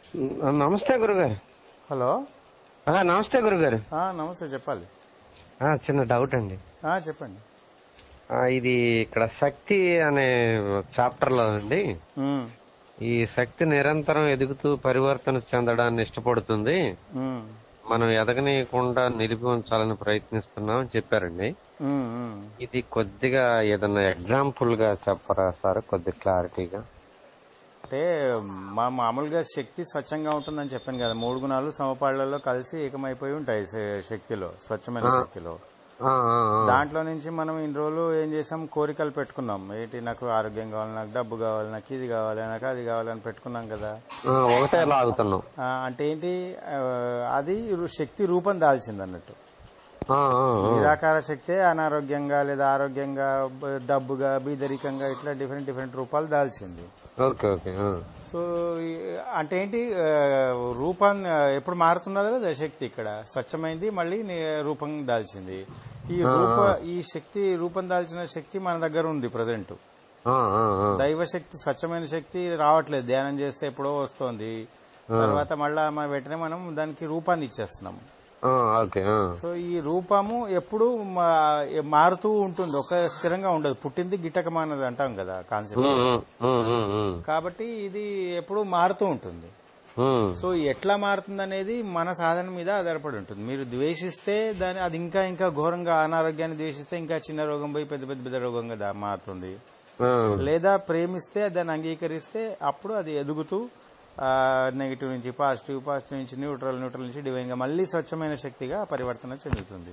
నమస్తే గురుగారు హలో ఆ, నమస్తే గురుగారు ఆ, నమస్తే చెప్పాలి ఆ, చిన్న డౌట్ అండి ఆ, చెప్పండి ఆ, ఇది ఇక్కడ శక్తి అనే చాప్టర్ లో అండి ఉమ్, ఈ శక్తి నిరంతరం ఎదుగుతూ పరివర్తన చెందడాన్ని ఇష్టపడుతుంది ఉమ్, మనం ఎదగనీయకుండా నిలిపి ఉంచాలని ప్రయత్నిస్తున్నాం అని చెప్పారండి ఉమ్, ఉమ్. ఇది కొద్దిగా ఏదన్నా ఎగ్జాంపుల్ గా చెప్పరా సార్ కొద్ది క్లారిటీగా అంటే మా మామూలుగా శక్తి స్వచ్ఛంగా ఉంటుందని చెప్పాను కదా మూడు గుణాలు సమపాళ్లలో కలిసి ఏకమైపోయి ఉంటాయి శ- శక్తిలో స్వచ్ఛమైన శక్తిలో ఆ, ఆ, ఆ. దాంట్లో నుంచి మనం ఇన్ని రోజులు ఏం చేసాం కోరికలు పెట్టుకున్నాం ఏంటి నాకు ఆరోగ్యం కావాలి నాకు డబ్బు కావాలి నాకు ఇది కావాలి నాకు అది కావాలని పెట్టుకున్నాం కదా ఆ, ఒకటే లాగుతున్నాం ఆ, అంటే ఏంటి ఆ, అది రు- శక్తి రూపం దాల్చింది అన్నట్టు ఆ, ఆ, ఆ. నిరాకార శక్తే అనారోగ్యంగా లేదా ఆరోగ్యంగా బ- డబ్బుగా బీదరికంగా ఇట్లా డిఫరెంట్ డిఫరెంట్ రూపాలు దాల్చింది ఓకే ఓకే ఆ. సో ఈ- అంటే ఏంటి ఆ, రూపం ఆ, ఎప్పుడు మారుతున్నదో లేదా శక్తి ఇక్కడ స్వచ్ఛమైంది మళ్ళీ ని- రూపం దాల్చింది ఈ రూప ఈ శక్తి రూపం దాల్చిన శక్తి మన దగ్గర ఉంది ప్రజెంట్ ఆ, ఆ, ఆ. దైవ శక్తి స్వచ్ఛమైన శక్తి రావట్లేదు ధ్యానం చేస్తే ఎప్పుడో వస్తోంది తర్వాత మళ్ళా మన వెంటనే మనం దానికి రూపాన్ని ఇచ్చేస్తున్నాం ఆ, ఓకే ఆ. సో ఈ రూపము ఎప్పుడు మా- మారుతూ ఉంటుంది ఒక స్థిరంగా ఉండదు పుట్టింది గిట్టకమానది అంటాం కదా కాన్సెప్ట్ ఉమ్, ఉమ్, ఉమ్, ఉమ్, ఉమ్. కాబట్టి ఇది ఎప్పుడు మారుతూ ఉంటుంది ఉమ్. సో ఎట్లా మారుతుంది అనేది మన సాధన మీద ఆధారపడి ఉంటుంది మీరు ద్వేషిస్తే దాని అది ఇంకా ఇంకా ఘోరంగా అనారోగ్యాన్ని ద్వేషిస్తే ఇంకా చిన్న రోగం పోయి పెద్ద పెద్ద పెద్ద రోగంగా దా- మారుతుంది ఆ, లేదా ప్రేమిస్తే దాన్ని అంగీకరిస్తే అప్పుడు అది ఎదుగుతూ నెగిటివ్ నుంచి పాజిటివ్ పాజిటివ్ నుంచి న్యూట్రల్ న్యూట్రల్ నుంచి డివైన్ గా మళ్ళీ స్వచ్ఛమైన శక్తిగా పరివర్తన చెందుతుంది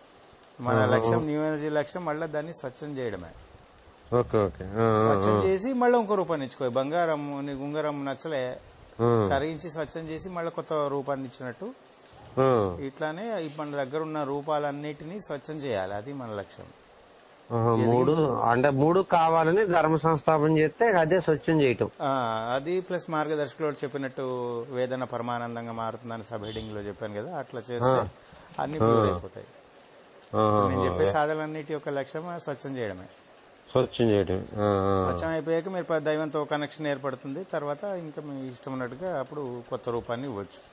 మన లక్ష్యం న్యూ ఎనర్జీ లక్ష్యం మళ్ళీ దాన్ని స్వచ్ఛం చేయడమే ఓకే ఓకే ఆ, ఆ, స్వచ్ఛం చేసి మళ్ళీ ఇంకో రూపాన్ని ఇచ్చుకో బంగారం నీకు ఉంగరం నచ్చలే ఆ, కరిగించి స్వచ్ఛం చేసి మళ్ళీ కొత్త రూపాన్ని ఇచ్చినట్టు ఆ. ఇట్లానే ఈ మన దగ్గర ఉన్న రూపాలన్నిటినీ స్వచ్ఛం చేయాలి అది మన లక్ష్యం ఆహా, మూడు అంటే మూడు కావాలని ధర్మ సంస్థాపన చేస్తే అదే స్వచ్ఛం చేయటం ఆ, అది ప్లస్ మార్గదర్శకులు చెప్పినట్టు వేదన పరమానందంగా మారుతుందని సబ్ హెడింగ్ లో చెప్పాను కదా అట్లా చేస్తే అన్ని ప్యూర్ అయిపోతాయి ఆహా, నేను చెప్పే సాధనలన్నిటి యొక్క లక్ష్యం స్వచ్ఛం చేయడమే స్వచ్ఛం చేయటం ఆ, ఆ. స్వచ్ఛం అయిపోయాక మీరు ప- దైవంతో కనెక్షన్ ఏర్పడుతుంది తర్వాత ఇంకా మీ ఇష్టం ఉన్నట్టుగా అప్పుడు కొత్త రూపాన్ని ఇవ్వచ్చు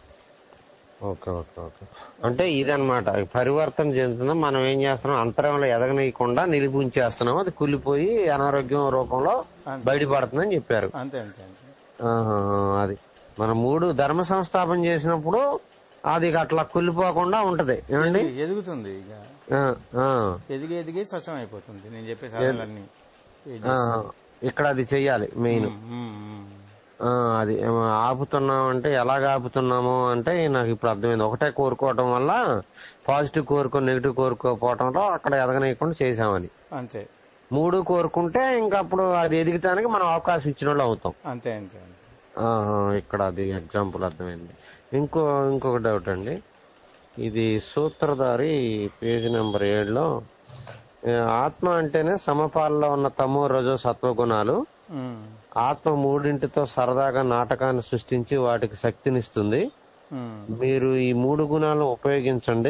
ఓకే ఓకే ఓకే అంటే ఇదన్నమాట పరివర్తన చెందుతున్నాం మనం ఏం చేస్తున్నాం అంతరంలో ఎదగనీయకుండా నిలిపి ఉంచేస్తున్నాం అది కులిపోయి అనారోగ్యం రూపంలో బయటపడుతుందని చెప్పారు అంతే అంతే అంతే ఆహా, అది మనం మూడు ధర్మ సంస్థాపన చేసినప్పుడు అది అట్లా కుళ్ళిపోకుండా ఉంటది ఏమండి ఎదిగి- ఎదుగుతుంది ఇక ఆ, ఆ, ఎదిగి ఎదిగి స్వచ్ఛం అయిపోతుంది నేను చెప్పే సాధనలన్నీ ఆ, ఇక్కడ అది చెయ్యాలి మెయిన్ ఉమ్, ఉమ్, ఉమ్. ఆ, అది ఏమో ఆపుతున్నాం అంటే ఎలాగ ఆపుతున్నాము అంటే నాకు ఇప్పుడు అర్థమైంది ఒకటే కోరుకోవటం వల్ల పాజిటివ్ కోరుకో నెగిటివ్ కోరుకోపోవటంలో అక్కడ ఎదగనీయకుండా చేసామని అంతే మూడు కోరుకుంటే ఇంకా అప్పుడు అది ఎదిగటానికి మనం అవకాశం ఇచ్చిన వాళ్ళు అవుతాం అంతే అంతే అంతే ఆహా, ఇక్కడ అది ఎగ్జాంపుల్ అర్థమైంది ఇంకో ఇంకొక డౌట్ అండి ఇది సూత్రధారి పేజీ నెంబర్ ఏడులో ఆ, ఆత్మ అంటేనే సమపాలలో ఉన్న తమో రజో సత్వగుణాలు ఉమ్, ఆత్మ మూడింటితో సరదాగా నాటకాన్ని సృష్టించి వాటికి శక్తినిస్తుంది ఉమ్. మీరు ఈ మూడు గుణాలను ఉపయోగించండి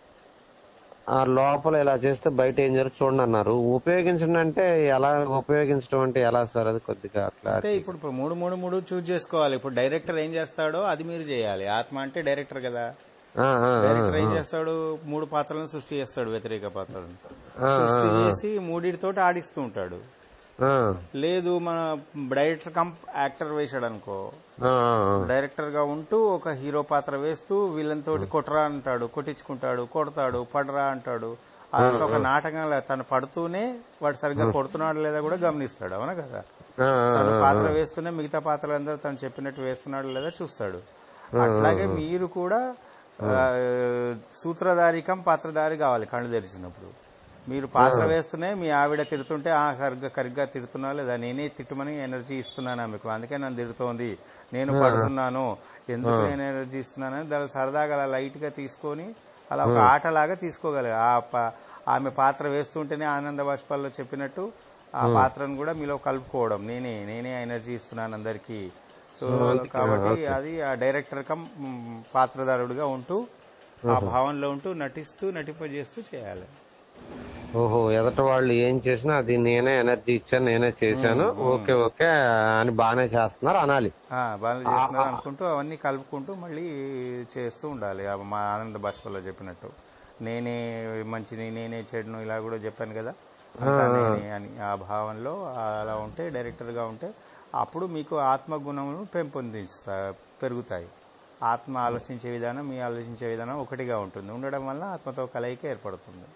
ఆ లోపల ఇలా చేస్తే బయట ఏం జరుగుతుంది చూడండి అన్నారు ఉపయోగించండి అంటే ఎలా ఉపయోగించడం అంటే ఎలా సార్ అది కొద్దిగా అట్లా అంటే ఇప్పుడు ఇప్పుడు మూడు మూడు మూడు చూజ్ చేసుకోవాలి ఇప్పుడు డైరెక్టర్ ఏం చేస్తాడో అది మీరు చేయాలి ఆత్మ అంటే డైరెక్టర్ కదా ఆ, ఆ, ఆ, డైరెక్టర్ ఏం చేస్తాడు మూడు పాత్రలను సృష్టి చేస్తాడు వ్యతిరేక పాత్రలను సృష్టి చేసి మూడిటితోటి ఆడిస్తూ ఉంటాడు ఆ, లేదు మన డైరెక్టర్ కం యాక్టర్ వేసాడు అనుకో ఆ, ఆ, డైరెక్టర్ గా ఉంటూ ఒక హీరో పాత్ర వేస్తూ వీళ్ళతోటి కొట్టరా అంటాడు కొట్టించుకుంటాడు కొడతాడు పడరా అంటాడు అదంతా ఒక నాటకంగా తను పడుతూనే వాడు సరిగ్గా కొడుతున్నాడు లేదా కూడా గమనిస్తాడు అవునా కదా ఆ, ఆ, తను పాత్ర వేస్తూనే మిగతా పాత్రలందరూ తను చెప్పినట్టు వేస్తున్నాడు లేదా చూస్తాడు అట్లాగే మీరు కూడా ఆ, సూత్రధారికం పాత్రధారి కావాలి కళ్ళు తెరిచినప్పుడు మీరు పాత్ర వేస్తూనే మీ ఆవిడ తిడుతుంటే ఆ కరిగ్గా కరిగ్గా తిడుతున్నా లేదా నేనే తిట్టమని ఎనర్జీ ఇస్తున్నాను ఆమెకు అందుకే నన్ను తిడుతోంది నేను పడుతున్నాను ఎందుకు నేను ఎనర్జీ ఇస్తున్నానని దాని సరదాగా అలా లైట్ గా తీసుకొని అలా ఒక ఆటలాగా తీసుకోగలరు ఆ ప- ఆమె పాత్ర వేస్తుంటేనే ఆనంద బాష్పాల్లో చెప్పినట్టు ఆ పాత్రను కూడా మీలో కలుపుకోవడం నేనే నేనే ఎనర్జీ ఇస్తున్నాను అందరికి సో కాబట్టి అది ఆ డైరెక్టర్ కమ్ మ్, పాత్రధారుడుగా ఉంటూ ఆ భావంలో ఉంటూ నటిస్తూ నటింపజేస్తూ చేయాలి ఓహో ఎదట వాళ్ళు ఏం చేసినా అది నేనే ఎనర్జీ ఇచ్చాను నేనే చేశాను ఓకే ఓకే అని బాగానే చేస్తున్నారు అనాలి ఆ, బాగా చేస్తున్నారు అనుకుంటూ అవన్నీ కలుపుకుంటూ మళ్ళీ చేస్తూ ఉండాలి ఆ మా ఆనంద భాషలో చెప్పినట్టు నేనే మంచిని నేనే చెడును ఇలా కూడా చెప్పాను కదా అంతా నేనే అని ఆ భావంలో అలా ఉంటే డైరెక్టర్ గా ఉంటే అప్పుడు మీకు ఆత్మ గుణములు పెంపొందిస్తా పెరుగుతాయి ఆత్మ ఆలోచించే విధానం మీ ఆలోచించే విధానం ఒకటిగా ఉంటుంది ఉండడం వల్ల ఆత్మతో కలయిక ఏర్పడుతుంది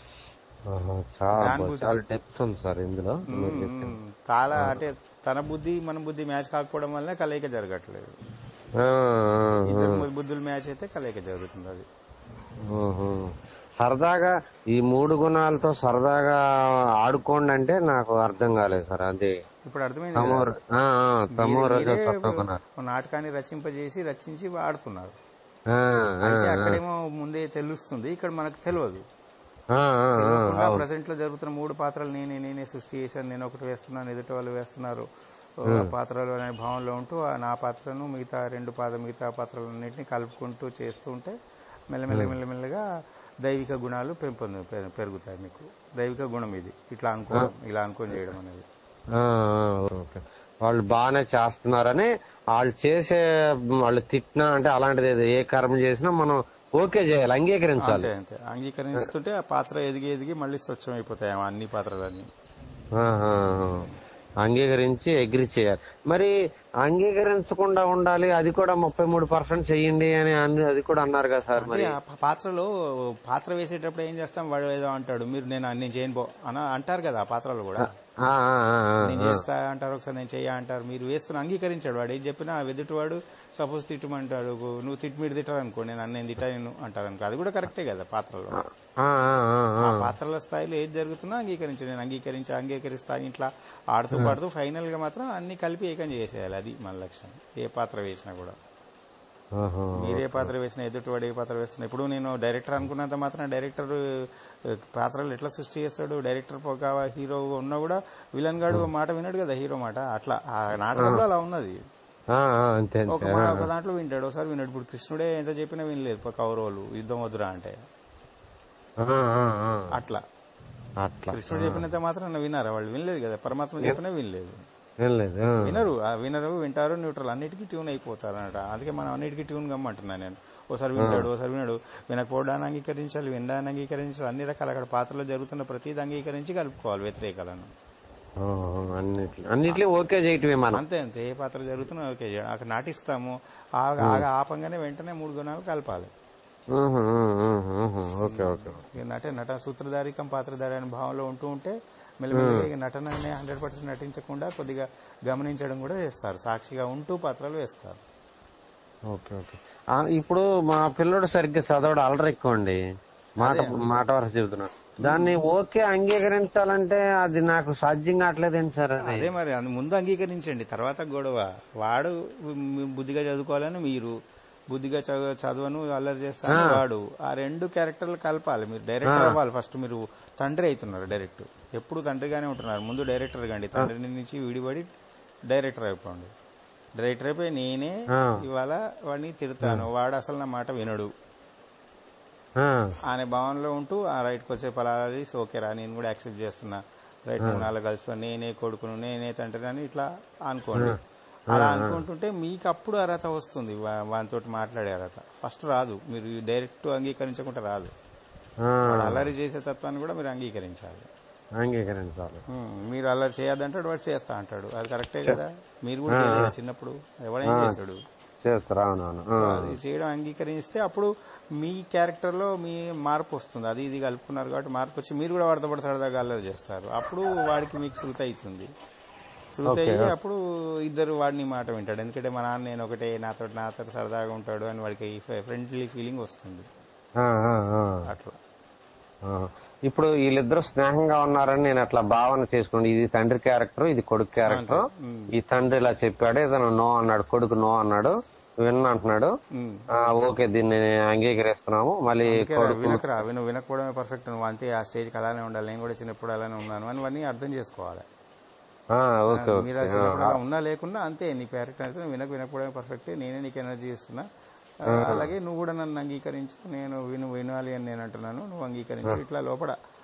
ఆహా, చాలా దాని గురించి- చాలా డెప్త్ ఉంది సార్ ఇందులో మీరు చెప్పింది. మ్మ్. చాలా అంటే తన బుద్ధి మన బుద్ధి మ్యాచ్ కాకపోవడం వల్ల కలయిక జరగట్లేదు ఆ, ఆ, ఇద్దరు బుద్ధులు మ్యాచ్ అయితే కలయిక జరుగుతుంది అది ఓహో. సరదాగా ఈ మూడు గుణాలతో సరదాగా ఆడుకోండి అంటే నాకు అర్థం కాలేదు సార్ అది ఇప్పుడు అర్థమైంది తమో కదా? ఆ, ఆ, తమో మీరే- రజో మీరే సత్వ గుణాలు ఓ నాటకాన్ని రచింపజేసి రచించి ఆడుతున్నారు ఆ, ఆ, అయితే అక్కడేమో ముందే తెలుస్తుంది ఇక్కడ మనకు తెలియదు ఆ, ఆ, ఆ, తెలియకుండా అవును. ప్రజెంట్ లో జరుగుతున్న మూడు పాత్రలు నేనే నేనే సృష్టి చేశాను నేను ఒకటి వేస్తున్నాను ఎదుటి వాళ్ళు వేస్తున్నారు ఓ పాత్రలు అనే భావంలో ఉంటూ ఆ నా పాత్రను మిగతా రెండు పాత్ర మిగతా పాత్రలన్నింటినీ కలుపుకుంటూ చేస్తూ ఉంటే మెల్లమెల్ల మెల్లమెల్లగా దైవిక గుణాలు పెంపొంది పె- పెరుగుతాయి మీకు దైవిక గుణం ఇది ఇట్లా అనుకోవడం ఇలా అనుకొని చేయడం అనేది ఆ, ఆ, ఓకే వాళ్ళు బాగానే చేస్తున్నారని వాళ్ళు చేసే వాళ్ళు తిట్టినా అంటే అలాంటిది ఏదో ఏ కర్మ చేసినా మనం ఓకే చేయాలి అంగీకరించాలి అంతే అంతే అంగీకరిస్తుంటే ఆ పాత్ర ఎదిగి ఎదిగి మళ్ళీ స్వచ్ఛం అయిపోతాయి ఆ అన్ని పాత్రలన్నీ ఆహా, అంగీకరించి అగ్రి చేయాలి మరి అంగీకరించకుండా ఉండాలి అది కూడా ముప్పై మూడు పర్సెంట్ చెయ్యండి అని అన్ని- అది కూడా అన్నారు కదా సార్ మరి అంటే ఆ ప- పాత్రలో పాత్ర వేసేటప్పుడు ఏం చేస్తాం వాడు ఏదో అంటాడు మీరు నేను నేను చేయను పో అని అంటారు కదా ఆ పాత్రలో కూడా ఆ, ఆ, ఆ, ఆ, నేను చేస్తా అంటారు ఒకసారి నేను చెయ్య అంటారు మీరు వేస్తున్న అంగీకరించాడు వాడు ఏం చెప్పినా ఎదుటివాడు సపోజ్ తిట్టమంటాడు నువ్వు తిట్టి మీరు తిట్టారు అనుకో నేను అన్న నేను తిట్టాను అంటారు అనుకో అది కూడా కరెక్టే కదా పాత్రలో ఆ, ఆ, ఆ, ఆ. ఆ పాత్రల స్థాయిలో ఏది జరుగుతున్నా అంగీకరించు నేను అంగీకరించి అంగీకరిస్తా ఇట్లా ఆడుతూ పాడుతూ ఫైనల్ గా మాత్రం అన్ని కలిపి ఏకం చేసేయాలి అది మన లక్ష్యం ఏ పాత్ర వేసినా కూడా ఆహా. మీరే పాత్ర వేసిన ఎదుటివాడు ఏ పాత్ర వేస్తున్నా ఇప్పుడు నేను డైరెక్టర్ అనుకున్నంత మాత్రం డైరెక్టర్ ఆ, పాత్రలు ఎట్లా సృష్టి చేస్తాడు డైరెక్టర్ ఒక హీరో ఉన్నా కూడా విలన్ గాడు మాట వినడు కదా హీరో మాట అట్లా ఆ నాటకంలో అలా ఉన్నది ఆ, ఆ, అంతే ఒక అంతే మా- ఒక దాంట్లో వింటాడు ఒకసారి విన్నాడు ఇప్పుడు కృష్ణుడే ఎంత చెప్పినా వినలేదు ప- కౌరవులు యుద్ధం వద్దురా అంటే ఆ, ఆ, ఆ. అట్లా అట్లా కృష్ణుడు చెప్పినంత మాత్రం విన్నారా వాళ్ళు వినలేదు కదా పరమాత్మ చెప్పినా వినలేదు ఏం లేదు ఆ. వినరు ఆ వినరు వింటారు న్యూట్రల్ అన్నిటికీ ట్యూన్ అయిపోతారు అన్నట అందుకే మనం అన్నిటికీ ట్యూన్ కమ్మంటున్నా నేను ఓసారి వింటాడు ఓసారి వినడు వినకపోవడాన్ని అంగీకరించాలి వినడాన్ని అంగీకరించాలి అన్ని రకాల అక్కడ పాత్రలో జరుగుతున్న ప్రతిది అంగీకరించి కలుపుకోవాలి వ్యతిరేకాలను ఆహా, అన్నిట్లో అన్నిట్లో ఓకే చేయటమే మనం అంతే అంతే ఏ పాత్ర జరుగుతున్నా ఓకే చేయాలి. అక్కడ నాటిస్తాము ఆగ- ఆగ ఆపంగానే వెంటనే మూడు గుణాలు కలపాలి ఆహా, ఆహా, ఆహా. ఓకే ఓకే ఇక నట నట సూత్రధారికం పాత్రధారి అనే భావంలో ఉంటూ ఉంటే మెల్లమెల్లగా ఇక నటననే హండ్రెడ్ పర్సెంట్ నటించకుండా కొద్దిగా గమనించడం కూడా చేస్తారు సాక్షిగా ఉంటూ పాత్రలు వేస్తారు ఓకే ఓకే ఆ, ఇప్పుడు మా పిల్లడు సరిగ్గా చదవడు అలర ఎక్కువ అండి మాట మాట వరుస చెబుతున్నాడు దాన్ని ఓకే అంగీకరించాలంటే అది నాకు సాధ్యం కావట్లేదేంటి సార్ అది అదే మరి అందు- ముందు అంగీకరించండి తర్వాత గొడవ వాడు మీ బుద్ధిగా చదువుకోవాలని మీరు బుద్ధిగా చదువు చదువును అల్లరి చేస్తాను వాడు ఆ రెండు క్యారెక్టర్లు కలపాలి మీరు డైరెక్టర్ అవ్వాలి ఫస్ట్ మీరు తండ్రి అవుతున్నారు డైరెక్ట్ ఎప్పుడు తండ్రిగానే ఉంటున్నారు ముందు డైరెక్టర్ కండి తండ్రి నుంచి విడిపడి డైరెక్టర్ అయిపోండి డైరెక్టర్ అయిపోయి నేనే ఆ. ఇవాళ వాడిని తిడతాను వాడు అసలు నా మాట వినడు ఆ, అనే భావనలో ఉంటూ ఆ రైట్కి వచ్చే ఫలాలు చేసి ఓకే రా నేను కూడా యాక్సెప్ట్ చేస్తున్నా రైట్ నాలో కలిసిపోయి నేనే కొడుకును నేనే తండ్రిని అని ఇట్లా అనుకోండి అలా అనుకుంటుంటే మీకు అప్పుడు అర్హత వస్తుంది వా- వానితో మాట్లాడే అర్హత ఫస్ట్ రాదు మీరు డైరెక్ట్ అంగీకరించకుండా రాదు ఆ, వాడు అల్లరి చేసే తత్వాన్ని కూడా మీరు అంగీకరించాలి అంగీకరించాలి ఉమ్, మీరు అల్లరి చేయొద్దంటాడు వాడు చేస్తా అంటాడు అది కరెక్టే కదా మీరు కూడా చేయలేదా చిన్నప్పుడు ఎవడేం చేశాడు చేస్తారు అవునవును ఆ, అది చేయడం అంగీకరిస్తే అప్పుడు మీ క్యారెక్టర్ లో మీ మార్పు వస్తుంది అది ఇది కలుపుకున్నారు కాబట్టి మార్పు వచ్చి మీరు కూడా వాడితో పాటు సరదాగా అల్లరి చేస్తారు అప్పుడు వాడికి మీకు శృతి అవుతుంది శృతి అయ్యి అప్పుడు ఇద్దరు వాడిని మాట వింటాడు ఎందుకంటే మా నాన్న నేను ఒకటే నాతో నాతో సరదాగా ఉంటాడు అని వాడికి ఫ్రెండ్లీ ఫీలింగ్ వస్తుంది ఆ, ఆ, ఆ. అట్లా ఆ. ఇప్పుడు వీళ్ళిద్దరూ స్నేహంగా ఉన్నారని నేను అట్లా భావన చేసుకోండి ఇది తండ్రి క్యారెక్టర్ ఇది కొడుకు క్యారెక్టర్ ఈ తండ్రి ఇలా చెప్పాడు ఏదైనా నో అన్నాడు కొడుకు నో అన్నాడు విన్న అంటున్నాడు ఉమ్. ఆ, ఓకే దీన్ని అంగీకరిస్తున్నాము మళ్ళీ అందుకే కొడుకు వినకరా విను వినకపోవడమే పర్ఫెక్ట్ నువ్వు అంతే ఆ స్టేజ్కి అలానే ఉండాలి నేను కూడా చిన్నప్పుడు అలానే ఉన్నాను అని అవన్నీ అర్థం చేసుకోవాలి ఆ, ఓకే మీరు ఓకే ఆ చిన్నప్పుడు అలా ఉన్నా లేకున్నా అంతే నీ క్యారెక్టర్ అయితే నువ్వు వినక వినకపోవడమే పర్ఫెక్ట్ నేనే నీకు ఎనర్జీ ఇస్తున్నా ఆ, అలాగే నువ్వు కూడా నన్ను అంగీకరించు నేను విను వినాలి అని నేను అంటున్నాను నువ్వు అంగీకరించు ఇట్లా లోపల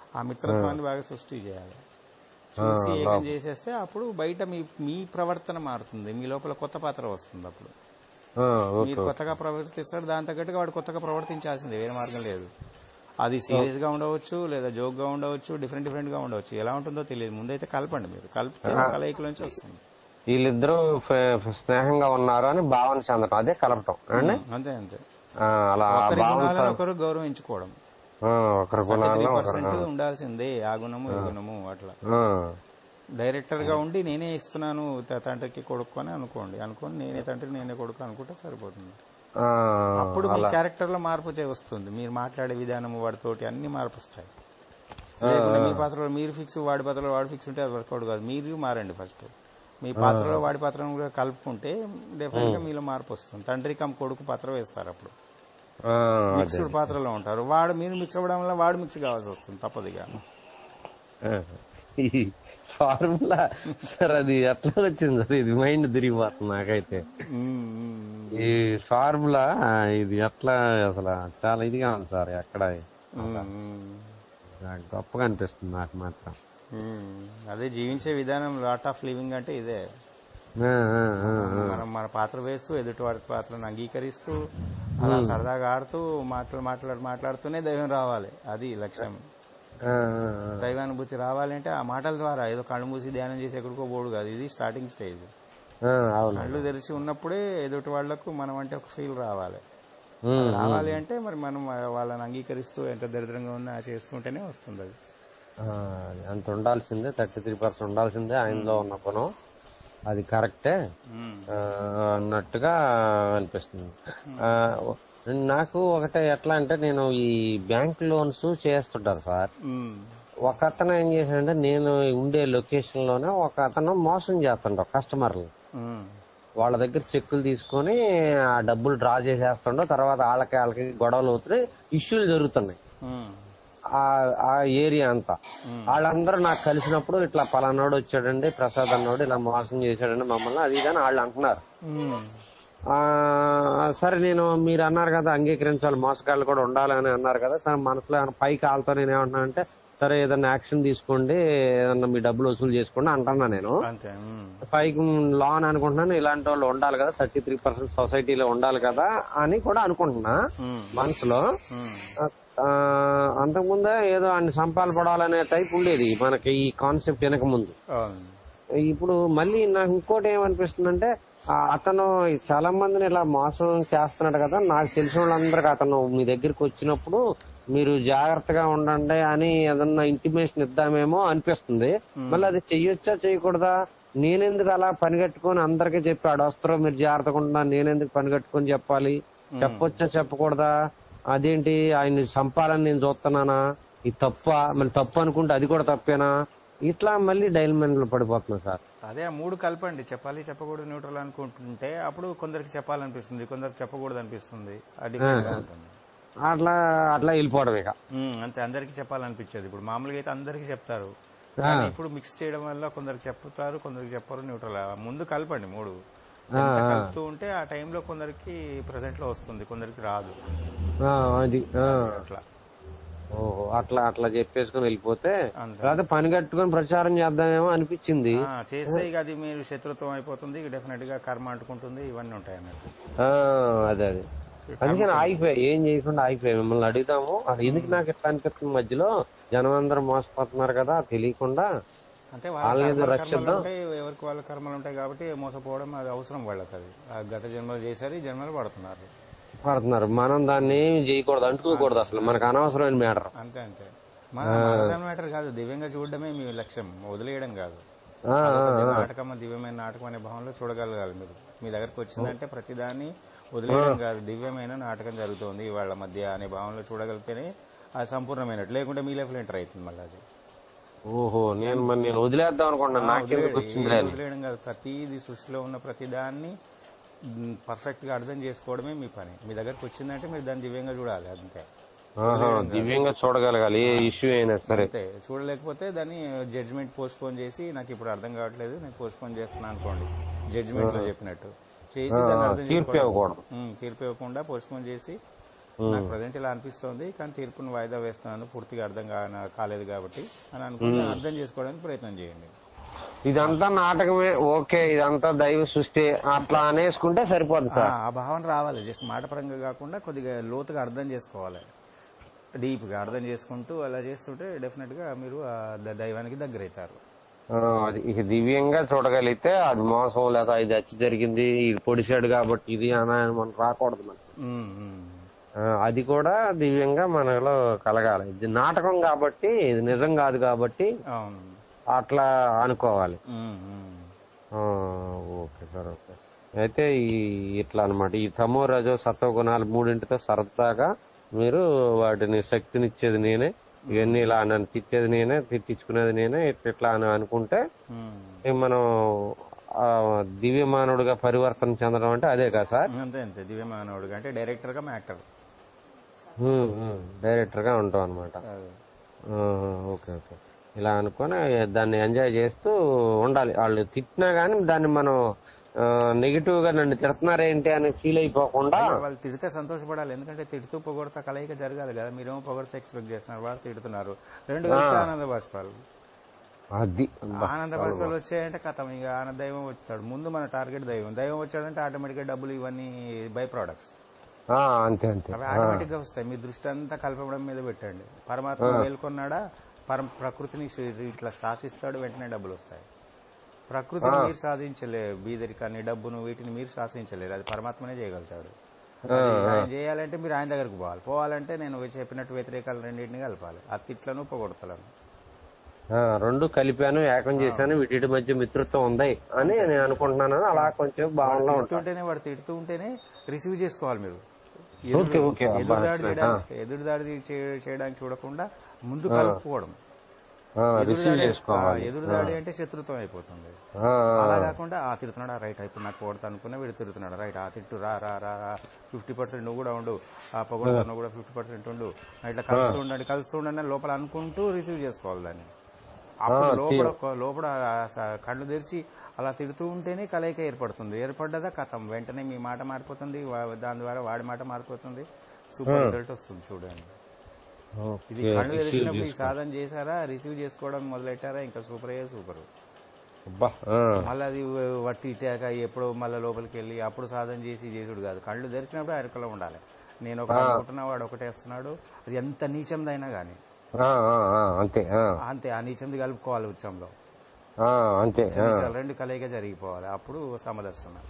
ఆ మిత్రత్వాన్ని బాగా సృష్టి చేయాలి చూసి ఏకం చేసేస్తే అప్పుడు బయట మీ మీ ప్రవర్తన మారుతుంది మీ లోపల కొత్త పాత్ర వస్తుంది అప్పుడు ఆ, ఓకే మీరు కొత్తగా ప్రవర్తిస్తాడు దాని తగ్గట్టుగా వాడు కొత్తగా ప్రవర్తించాల్సిందే వేరే మార్గం లేదు అది సీరియస్ గా ఉండవచ్చు లేదా జోక్ గా ఉండవచ్చు డిఫరెంట్ డిఫరెంట్ గా ఉండవచ్చు ఎలా ఉంటుందో తెలియదు ముందైతే కలపండి మీరు కలిపితే కలయికలోంచి వస్తుంది వీళ్ళిద్దరూ ఫ- స్నేహంగా ఉన్నారు అని భావన చెందటం అదే కలపటం అండి అంతే అంతే ఆ, అలా ఒకరి భావన గుణాలను ఒకరు గౌరవించుకోవడం ఆ, ఒకరి త్రీ గుణాలను ఒకరు పర్సెంట్ ఉండాల్సిందే ఆ గుణము ఈ గుణము అట్లా ఆ, డైరెక్టర్ గా ఉండి నేనే ఇస్తున్నాను త- తండ్రికి కొడుకు అని అనుకోండి అనుకోని నేనే తండ్రి నేనే కొడుకు అనుకుంటే సరిపోతుంది ఆ, అప్పుడు మీ క్యారెక్టర్ లో మార్పు చే- వస్తుంది మీరు మాట్లాడే విధానం వాడితోటి అన్ని మార్పు వస్తాయి లేకుంటే మీ పాత్రలో మీరు ఫిక్స్ వాడి పాత్రలో వాడు ఫిక్స్ ఉంటే అది వర్కౌట్ కాదు మీరు మారండి ఫస్ట్ మీ పాత్రలో వాడి పాత్రను కూడా కలుపుకుంటే డెఫినెట్ గా మీలో మార్పు వస్తుంది తండ్రి కమ్ కొడుకు పాత్ర వేస్తారు అప్పుడు ఆ, అదే. మిక్స్డ్ పాత్రలో ఉంటారు వాడు మీరు మిక్స్ అవ్వడం వల్ల వాడు మిక్స్ కావాల్సి వస్తుంది తప్పదుగా ఆ. ఈ ఫార్ములా సార్ అది ఎట్లా వచ్చింది సార్ ఇది మైండ్ తిరిగిపోతుంది నాకైతే ఈ ఫార్ములా ఇది ఎట్లా అసలు చాలా ఇదిగా ఉంది సార్ ఎక్కడ నాకు గొప్పగా అనిపిస్తుంది నాకు మాత్రం అదే జీవించే విధానం లాట్ ఆఫ్ లివింగ్ అంటే ఇదే ఆ, ఆ, ఆ, మనం మన పాత్ర వేస్తూ ఎదుటి వారి పాత్రను అంగీకరిస్తూ అలా సరదాగా ఆడుతూ మాటలు మాట్లాడు మాట్లాడుతూనే దైవం రావాలి అది లక్ష్యం ఆ, ఆ, దైవానుభూతి రావాలంటే ఆ మాటల ద్వారా ఏదో కళ్ళు మూసి ధ్యానం చేసి ఎక్కడికో పోడు కాదు ఇది స్టార్టింగ్ స్టేజ్ ఆ, అవును కళ్ళు తెరిచి ఉన్నప్పుడే ఎదుటి వాళ్లకు మనం అంటే ఒక ఫీల్ రావాలి ఉమ్, రావాలి అంటే మరి మనం వాళ్ళని అంగీకరిస్తూ ఎంత దరిద్రంగా ఉన్నా చేస్తుంటేనే వస్తుంది అది ఆ, అంత ఉండాల్సిందే థర్టీ త్రీ పర్సెంట్ ఉండాల్సిందే ఆయనలో ఉన్న గుణం అది కరెక్టే ఆ, అన్నట్టుగా అనిపిస్తుంది ఆ, నాకు ఒకటే ఎట్లా అంటే నేను ఈ బ్యాంక్ లోన్స్ చేస్తుంటారు సార్ ఉమ్. ఒక అతను ఏం చేశాడంటే నేను ఉండే లొకేషన్ లోనే ఒక అతను మోసం చేస్తుండ కస్టమర్లు ఉమ్. వాళ్ళ దగ్గర చెక్కులు తీసుకొని ఆ డబ్బులు డ్రా చేసేస్తుండో తర్వాత వాళ్ళకి వాళ్ళకి గొడవలు అవుతున్నాయి ఇష్యూలు జరుగుతున్నాయి ఉమ్. ఆ ఆ ఏరియా అంతా వాళ్ళందరూ నాకు కలిసినప్పుడు ఇట్లా పలానాడు వచ్చాడండి ప్రసాద్ అన్నాడు ఇలా మోసం చేశాడండి మమ్మల్ని అది ఇది అని వాళ్ళు అంటున్నారు ఉమ్. ఆ సరే నేను మీరు అన్నారు కదా అంగీకరించాలి మోసగాళ్ళు కూడా ఉండాలని అన్నారు కదా సరే మనసులో ఏమైనా పైకి వాళ్ళతో నేను ఏమంటున్నా అంటే సరే ఏదన్నా యాక్షన్ తీసుకోండి ఏదన్నా మీ డబ్బులు వసూలు చేసుకోండి అంటున్నా నేను అంతే ఉమ్. పైకి లాన్ అనుకుంటున్నాను ఇలాంటి వాళ్ళు ఉండాలి కదా థర్టీ త్రీ పర్సెంట్ సొసైటీలో ఉండాలి కదా అని కూడా అనుకుంటున్నా ఉమ్. మనసులో ఉమ్. ఆ, అంతకుముందే ఏదో అన్ని సంపాలు పడాలనే టైప్ ఉండేది మనకి ఈ కాన్సెప్ట్ వెనక ముందు అవును ఇప్పుడు మళ్ళీ నాకు ఇంకోటి ఏమనిపిస్తుందంటే ఆ, అతను చాలా మందిని ఇలా మోసం చేస్తున్నాడు కదా నాకు తెలిసిన వాళ్ళందరికి అతను మీ దగ్గరికి వచ్చినప్పుడు మీరు జాగ్రత్తగా ఉండండి అని ఏదన్నా ఇంటిమేషన్ ఇద్దామేమో అనిపిస్తుంది మళ్ళీ అది చెయ్యొచ్చా చేయకూడదా నేనెందుకు అలా పనిగట్టుకొని అందరికీ చెప్పి ఆడు వస్తారో మీరు జాగ్రత్తగా ఉండా నేనెందుకు పనిగట్టుకొని చెప్పాలి చెప్పొచ్చా చెప్పకూడదా అదేంటి ఆయన్ని చంపాలని నేను చూస్తున్నానా ఇది తప్ప మళ్ళీ తప్పు అనుకుంటే అది కూడా తప్పేనా ఇట్లా మళ్ళీ డైల్మెంట్ లో పడిపోతున్నా సార్ అదే ఆ మూడు కలపండి చెప్పాలి చెప్పకూడదు న్యూట్రల్ అనుకుంటుంటే అప్పుడు కొందరికి చెప్పాలనిపిస్తుంది కొందరికి చెప్పకూడదు అనిపిస్తుంది అది different గా ఉంటుంది అట్లా అట్లా వెళ్ళిపోవడం ఇక ఉమ్, అంతే అందరికి చెప్పాలనిపించదు ఇప్పుడు మామూలుగా అయితే అందరికి చెప్తారు కానీ ఇప్పుడు మిక్స్ చేయడం వల్ల కొందరికి చెప్తారు కొందరికి చెప్పరు న్యూట్రల్ ముందు కలపండి మూడు ఎంత కలుపుతూ ఉంటే ఆ టైంలో కొందరికి ప్రజెంట్ లో వస్తుంది కొందరికి రాదు ఆ, అది ఆ. అట్లా ఓహో అట్లా అట్లా చెప్పేసుకుని వెళ్ళిపోతే అంతే. తర్వాత పని కట్టుకొని ప్రచారం చేద్దామేమో అనిపించింది ఆ, చేస్తే ఇక అది మీరు శత్రుత్వం అయిపోతుంది డెఫినెట్ గా కర్మ అంటుకుంటుంది ఇవన్నీ ఉంటాయి అన్నట్టు ఆ, అదే అదే అందుకని ఆగిపోయా ఏం చేయకుండా ఆగిపోయా మిమ్మల్ని అడుగుదాము అది ఎందుకు నాకు ఎట్లా అనిపిస్తుంది మధ్యలో జనం అందరూ మోసపోతున్నారు కదా తెలియకుండా అంటే వాళ్ళ వాళ్ళ మీద కర్మలు రక్షిద్దాం. ఉంటాయి ఎవరికి వాళ్ళ కర్మలు ఉంటాయి కాబట్టి మోసపోవడం అది అవసరం వాళ్ళకి అది ఆ గత జన్మలు చేశారు ఈ జన్మలు పడుతున్నారు పడుతున్నారు మనం దాన్ని ఏమి చేయకూడదు అంటుకోకూడదు అసలు మనకు అనవసరమైన మ్యాటర్ అంతే అంతే మన మనసం మ్యాటర్ కాదు దివ్యంగా చూడడమే మీ లక్ష్యం వదిలేయడం కాదు అదొక నాటకం దివ్యమైన నాటకం అనే భావంలో చూడగలగాలి మీరు మీ దగ్గరకు వచ్చిందంటే ప్రతిదాన్ని వదిలేయడం కాదు దివ్యమైన నాటకం జరుగుతోంది వాళ్ళ మధ్య అనే భావంలో చూడగలిగితేనే అది సంపూర్ణమైనట్టు లేకుంటే మీ లైఫ్ లో ఎంటర్ అవుతుంది మళ్ళీ అది ఓహో నేను మరి నేను వదిలేద్దాం అనుకున్నాను నాకెందుకు వచ్చింది అని వదిలేయడం కాదు ప్రతిది సృష్టిలో ఉన్న ప్రతిదాన్ని పర్ఫెక్ట్ గా అర్థం చేసుకోవడమే మీ పని మీ దగ్గరకు వచ్చిందంటే మీరు దాన్ని దివ్యంగా చూడాలి అంతే ఆహా, దివ్యంగా చూడగలగాలి ఏ ఇష్యూ అయినా సరే అంతే చూడలేకపోతే దాన్ని జడ్జిమెంట్ పోస్ట్ పోన్ చేసి నాకు ఇప్పుడు అర్థం కావట్లేదు నేను పోస్ట్ పోన్ చేస్తున్నా అనుకోండి జడ్జిమెంట్ లో చెప్పినట్టు చేసి దాన్ని అర్థం తీర్పు చేసుకోవడం ఇవ్వకూడదు ఉమ్, తీర్పు ఇవ్వకుండా పోస్ట్ పోన్ చేసి నాకు ప్రజెంట్ ఇలా అనిపిస్తోంది కానీ తీర్పును వాయిదా వేస్తున్నాను పూర్తిగా అర్థం కా- కాలేదు కాబట్టి అని అనుకుని అర్థం చేసుకోవడానికి ప్రయత్నం చేయండి ఇదంతా నాటకమే ఓకే ఇదంతా దైవ సృష్టి అట్లా అనేసుకుంటే సరిపోదు ఆ, సార్ ఆ భావన రావాలి జస్ట్ మాట పరంగా కాకుండా కొద్దిగా లోతుగా అర్థం చేసుకోవాలి డీప్ గా అర్థం చేసుకుంటూ అలా చేస్తుంటే డెఫినెట్ గా మీరు ఆ ద- దైవానికి దగ్గర అవుతారు ఆ, అది ఇక దివ్యంగా చూడగలిగితే అది మోసం లేదా ఇది వచ్చి జరిగింది ఇది పొడిచాడు కాబట్టి ఇది అని మనం రాకూడదు మనకి. ఉమ్, ఉమ్. ఆ, అది కూడా దివ్యంగా మనలో కలగాలి ఇది నాటకం కాబట్టి ఇది నిజం కాదు కాబట్టి అవును అట్లా అనుకోవాలి ఉమ్, ఉమ్. ఆ, ఓకే సార్ ఓకే అయితే ఈ ఇట్లా అన్నమాట ఈ తమో రజో సత్వ గుణాలు మూడింటితో సరదాగా మీరు వాటిని శక్తినిచ్చేది నేనే ఇవన్నీ ఇలా నన్ను తిట్టేది నేనే తిట్టించుకునేది నేనే ఇట్లా ఇట్లా అని అనుకుంటే ఉమ్. ఇక మనం ఆ, దివ్య మానవుడిగా పరివర్తన చెందడం అంటే అదే కదా సార్ అంతే అంతే దివ్య మానవుడు అంటే డైరెక్టర్ గా యాక్టర్ డైరెక్టర్ గా ఉంటాం అనమాట ఓకే ఓకే ఇలా అనుకొని దాన్ని ఎంజాయ్ చేస్తూ ఉండాలి వాళ్ళు తిట్టినా గానీ దాన్ని మనం నెగిటివ్ గా నన్ను తిడుతున్నారేంటి అని ఫీల్ అయిపోకుండా వాళ్ళు తిడితే సంతోషపడాలి ఎందుకంటే తిడుతూ పొగడతా కలయిక జరగాలి కదా మీరేమో పొగడతా ఎక్స్పెక్ట్ చేస్తున్నారు వాళ్ళు తిడుతున్నారు రెండు కలిసి ఆనంద బాష్పాలు అది ఆనంద బాష్పాలు వచ్చాయంటే కథం ఇక ఆనంద దైవం వచ్చాడు ముందు మన టార్గెట్ దైవం దైవం వచ్చాడంటే ఆటోమేటిక్ గా డబ్బులు ఇవన్నీ బై ప్రోడక్ట్స్ ఆ, అంతే అంతే అవి ఆటోమేటిక్ గా వస్తాయి మీ దృష్టి అంతా కలపడం మీద పెట్టండి పరమాత్మ మేల్కొన్నాడా పరం ప్రకృతిని శ- ఇట్లా శాసిస్తాడు వెంటనే డబ్బులు వస్తాయి ప్రకృతిని మీరు సాధించలే బీదరికాన్ని డబ్బును వీటిని మీరు శాసించలేరు అది పరమాత్మనే చేయగలుగుతాడు అది ఆయన చేయాలంటే మీరు ఆయన దగ్గరకు పోవాలి పోవాలంటే నేను చెప్పినట్టు వ్యతిరేకాలు రెండింటిని కలపాలి ఆ తిట్లను పొగొడతలను ఆ, రెండు కలిపాను ఏకం చేశాను వీటి మధ్య మిత్రత్వం ఉంది అని నేను అనుకుంటున్నాను అలా కొంచెం భావనలో ఉంటాను తిడుతుంటేనే వాడు తిడుతూ ఉంటేనే రిసీవ్ చేసుకోవాలి మీరు ఓకే, ఓకే, అబ్బా, ఎదురుదాడి సరే, చేయడానికి ఎదురుదాడి చే- చేయడానికి చూడకుండా ముందు కలుపుకోవడం రిసీవ్ ఎదురుదాడి చేసుకోవాలి ఆ, ఎదురుదాడి అంటే శత్రుత్వం అయిపోతుంది ఆ, అలా కాకుండా ఆ తిడుతున్నాడా రైట్ ఇప్పుడు నాకు పొగడతా అనుకున్నా వీడు తిడుతున్నాడు రైట్ ఆ తిట్టు రా రా రా రా ఫిఫ్టీ పర్సెంట్ నువ్వు కూడా ఉండు ఆ పొగడతా నువ్వు కూడా ఫిఫ్టీ పర్సెంట్ ఉండు ఇట్లా కలుస్తూ ఉండండి కలుస్తూ ఉండండి అని లోపల అనుకుంటూ రిసీవ్ చేసుకోవాలి దాన్ని అప్పుడు లోపల లోపల ఆ స- కళ్ళు తెరిచి అలా తిడుతూ ఉంటేనే కలయిక ఏర్పడుతుంది ఏర్పడ్డదా కథం వెంటనే మీ మాట మారిపోతుంది వా- దాని ద్వారా వాడి మాట మారిపోతుంది సూపర్ రిజల్ట్ వస్తుంది చూడండి ఇది ఓకే కళ్ళు తెరిచినప్పుడు ఈ సాధన చేశారా రిసీవ్ చేసుకోవడం మొదలెట్టారా ఇంకా సూపర్ అయ్యే సూపర్ అబ్బా ఆ, మళ్ళీ అది వట్టి ఇట్టాక ఎప్పుడో మళ్ళీ లోపలికి వెళ్ళి అప్పుడు సాధన చేసి చేసుడు కాదు కళ్ళు తెరిచినప్పుడు అరకలో ఉండాలి నేను ఒకటి అనుకుంటున్నా వాడు ఒకటేస్తున్నాడు అది ఎంత నీచందైనా గానీ ఆ, ఆ, ఆ, అంతే ఆ, అంతే ఆ నీచంది కలుపుకోవాలి ఉచ్చంలో ఆ, అంతే ఆ, నీచాలు రెండు కలయిక జరిగిపోవాలి అప్పుడు సమదర్శనం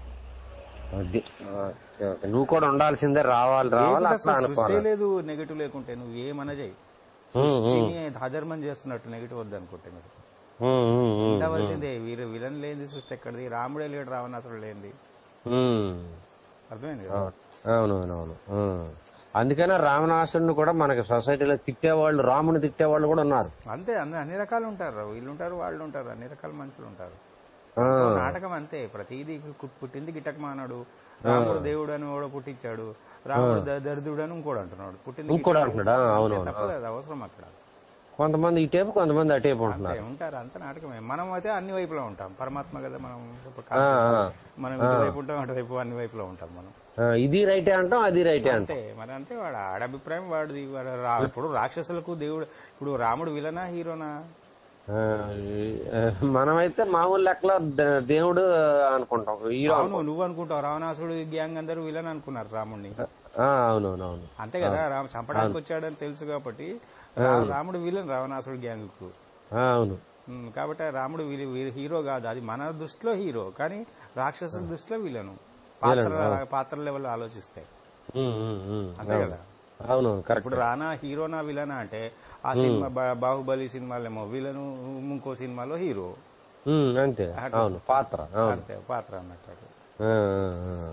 అది ఆ, ఓకే, ఓకే. నువ్వు కూడా ఉండాల్సిందే రావాలి రావాలి లేకుంటే అట్లా అసలు సృష్టి అనుకోవాలి లేదు నెగిటివ్ లేకుంటే నువ్వు ఏమన్నా చేయి సృష్టిని అధర్మం చేస్తున్నట్టు నెగిటివ్ వద్దు అనుకుంటే మీరు ఉమ్, ఉమ్, ఉమ్, ఉండవలసిందే వీరు విలన్ లేనిది సృష్టి ఎక్కడిది రాముడే లేడు రావణాసుడు లేనిది ఉమ్. అర్థమైంది కదా అవునవునవును అందుకనే రావణాసురుని కూడా మనకి సొసైటీలో తిట్టేవాళ్ళు రాముని తిట్టేవాళ్ళు కూడా ఉన్నారు అంతే అన్ని అన్ని రకాలు ఉంటారు వీళ్ళు ఉంటారు వాళ్ళు ఉంటారు అన్ని రకాల మనుషులు ఉంటారు ఆ, సో నాటకం అంతే ప్రతిదీ కు- పుట్టింది గిట్టక మానాడు రాముడు దేవుడు అని కూడా పుట్టించాడు రాముడు ద- దరిద్రుడు అని ఇంకోడు అంటున్నాడు పుట్టింది ఇంకోడు గిట్టక అంటున్నాడా? అంతే, అవునవును. తప్పదు అది అవసరం అక్కడ కొంతమంది ఇటేపు కొంతమంది అటేపు అంతే ఉంటున్నారు ఉంటారు అంత నాటకమే మనం అయితే అన్ని వైపులో ఉంటాం పరమాత్మ కదా మనం ఒక ఆ, concept. ఆ. మనం ఇటువైపు ఉంటాం అటువైపు అన్ని వైపులో ఉంటాం మనం ఆ, ఇది రైటే అంటాం అది రైటే అంటాం అంతే మరి అంతే వాడు ఆడభిప్రాయం వాడిది వాడు రా- ఇప్పుడు రాక్షసులకు దేవుడు ఇప్పుడు రాముడు విలనా హీరోనా ఆ, ఈ- ఆ, మనమైతే మామూలు లెక్కలో ద- దేవుడు అనుకుంటాం హీరో అవును నువ్వు అనుకుంటావు రావణాసుడు గ్యాంగ్ అందరూ విలన్ అనుకున్నారు రాముడిని ఆ, అవునవునవును అంతే కదా రామ చంపడానికి వచ్చాడని తెలుసు కాబట్టి రా- రాముడు విలన్ రావణాసుడు గ్యాంగ్ కు ఆ, అవును ఉమ్, కాబట్టి ఆ రాముడు వి- వి- హీరో కాదు అది మన దృష్టిలో హీరో కానీ రాక్షసుల దృష్టిలో విలను పాత్ర పాత్ర లెవెల్ ఆలోచిస్తాయి ఉమ్, ఉమ్, ఉమ్. అంతే కదా అవును కరెక్ట్ ఇప్పుడు రానా హీరోనా విలనా అంటే ఆ సినిమా బా- బాహుబలి సినిమాలేమో విలను ఇంకో సినిమాలో హీరో ఉమ్, అంతే అవును పాత్ర అవును అంతే పాత్ర అన్నట్టు అది. ఆ, ఆ, ఆ.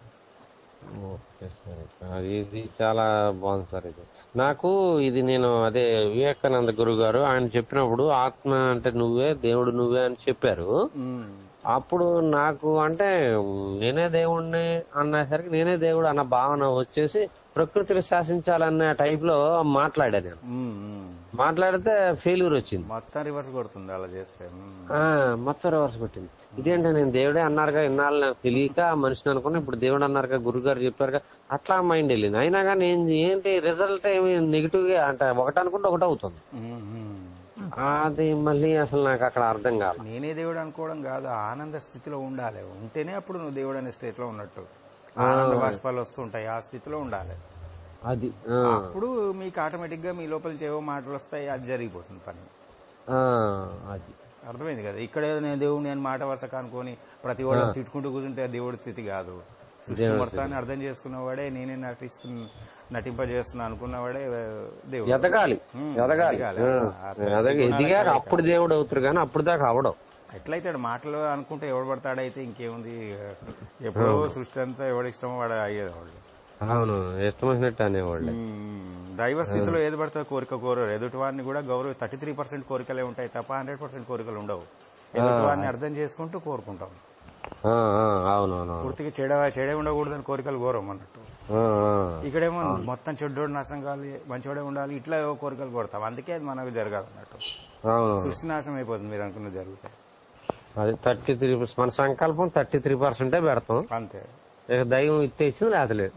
ఓకే సరే అది ఇది చాలా బాగుంది సార్ ఇది నాకు ఇది నేను అదే వివేకానంద గురువు గారు ఆయన చెప్పినప్పుడు ఆత్మ అంటే నువ్వే దేవుడు నువ్వే అని చెప్పారు ఉమ్, అప్పుడు నాకు అంటే నేనే దేవుణ్ణి అన్నసరికి నేనే దేవుడు అన్న భావన వచ్చేసి ప్రకృతిని శాసించాలన్న టైప్ లో మాట్లాడా నేను ఉమ్, ఉమ్. మాట్లాడితే ఫెయిల్యూర్ వచ్చింది మొత్తం రివర్స్ కొడుతుంది అలా చేస్తే ఉమ్. ఆ మొత్తం రివర్స్ పెట్టింది ఇదేంటి నేను దేవుడే అన్నారుగా ఇన్నాళ్ళు నాకు తెలియక మనిషిని అనుకున్నా ఇప్పుడు దేవుడు అన్నారుగా గురుగారు చెప్పారుగా అట్లా మైండ్ వెళ్ళింది అయినా కానీ ఏం- ఏంటి రిజల్ట్ ఏమి నెగిటివ్ గా అంటే ఒకటి అనుకుంటే ఒకటి అవుతుంది ఉమ్, ఉమ్. అది మళ్ళీ అసలు నాకు అక్కడ అర్థం కాదు నేనే దేవుడు అనుకోవడం కాదు ఆనంద స్థితిలో ఉండాలి ఉంటేనే అప్పుడు నువ్వు దేవుడు అనే స్టేట్ లో ఉన్నట్టు ఆనంద బాష్పాలు వస్తుంటాయి ఆ స్థితిలో ఉండాలి అది ఆ, అప్పుడు మీకు ఆటోమేటిక్ గా మీ లోపల నుంచి ఏవో మాటలు వస్తాయి అది జరిగిపోతుంది పని ఆ, అది అర్థమైంది కదా ఇక్కడ నేను దేవుడు నేను మాట వరుస కానుకొని ప్రతి వాడు తిట్టుకుంటూ కూర్చుంటే అది దేవుడి స్థితి కాదు సృష్టి మొత్తాన్ని అర్థం చేసుకున్నవాడే నేనే నటిస్తు నటింపజేస్తున్నా అనుకున్నవాడే ఆ, దేవుడు ఎదగాలి ఉమ్, ఎదగాలి ఎదగాలి. ఆ, ఆ, ఎదగ ఎదిగాక అప్పుడు దేవుడు అవుతారు కానీ అప్పుడు దాకా అవడం ఎట్లయితే మాటలు అనుకుంటే ఎవడు పడతాడైతే ఇంకేముంది ఎప్పుడో సృష్టి అంతా ఎవడి ఇష్టమో వాడు అయ్యేది వాళ్ళు అవును ఇష్టం వచ్చినట్టు అనేవాళ్ళు దైవ స్థితిలో ఏది పడితే కోరిక కోరరు ఎదుటి వారిని కూడా గౌరవ థర్టీ త్రీ పర్సెంట్ కోరికలే ఉంటాయి తప్ప హండ్రెడ్ పర్సెంట్ కోరికలు ఉండవు ఎదుటి వారిని అర్థం చేసుకుంటూ కోరుకుంటాం ఆ, ఆ, అవునవును పూర్తిగా చెడ చెడే ఉండకూడదని కోరికలు కోరం అన్నట్టు ఆ, ఆ. ఇక్కడేమో మొత్తం చెడ్డోడు నాశనం కావాలి మంచివాడే ఉండాలి ఇట్లా ఏవో కోరికలు కోరుతాం అందుకే అది మనకు జరగాలి అన్నట్టు అవును సృష్టి నాశనం అయిపోతుంది మీరు అనుకున్నది జరుగుతాయి అది థర్టీ త్రీ మన సంకల్పం థర్టీ త్రీ పర్సెంటే పెడతాం అంతే ఇక దైవం ఇచ్చేసింది లేతలేదు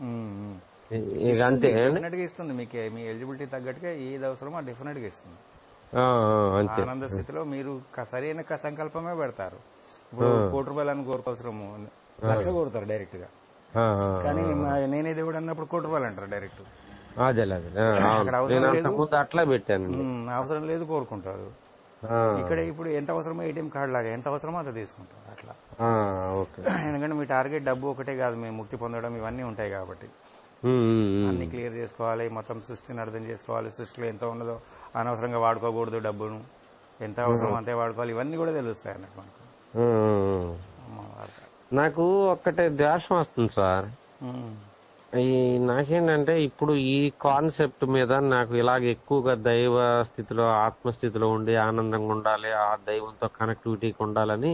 ఇక అంతే అండి డెఫినెట్ గా ఇస్తుంది మీకు మీ ఎలిజిబిలిటీ తగ్గట్టుగా ఏది అవసరమో అది డెఫినెట్ గా ఇస్తుంది ఆ, ఆ, అంతే ఆనంద స్థితిలో మీరు క- సరైన క- సంకల్పమే పెడతారు ఇప్పుడు కోటి రూపాయలని కోరుకోవసరము లక్ష కోరుతారు డైరెక్ట్ గా ఆ, ఆ, కానీ మా- నేనే దేవుడు అన్నప్పుడు కోటి రూపాయలు అంటారు డైరెక్ట్ అదేలే అదే ఆ, అవును అక్కడ అవసరం నేను లేదు. అంతకుముందు అట్లా పెట్టాను ఉమ్, అవసరం లేదు కోరుకుంటారు ఆ, ఇక్కడ ఇప్పుడు ఎంత అవసరమో ఏటీఎం కార్డు లాగా ఎంత అవసరమో అంత తీసుకుంటారు అట్లా ఆ, ఓకే ఎందుకంటే మీ టార్గెట్ డబ్బు ఒకటే కాదు మేము ముక్తి పొందడం ఇవన్నీ ఉంటాయి కాబట్టి ఉమ్, ఉమ్, ఉమ్. అన్ని క్లియర్ చేసుకోవాలి మొత్తం సృష్టిని అర్థం చేసుకోవాలి సృష్టిలో ఎంత ఉన్నదో అనవసరంగా వాడుకోకూడదు డబ్బును ఎంత అవసరం అంతే వాడుకోవాలి ఇవన్నీ కూడా తెలుస్తాయి అన్నట్టు మనకు ఉమ్, ఉమ్, ఉమ్. అమ్మ వార్త. నాకు ఒక్కటే ద్వేషం వస్తుంది సార్ ఉమ్. ఈ నాకేంటంటే ఇప్పుడు ఈ కాన్సెప్ట్ మీద నాకు ఇలాగ ఎక్కువగా దైవ స్థితిలో ఆత్మస్థితిలో ఉండి ఆనందంగా ఉండాలి ఆ దైవంతో కనెక్టివిటీకి ఉండాలని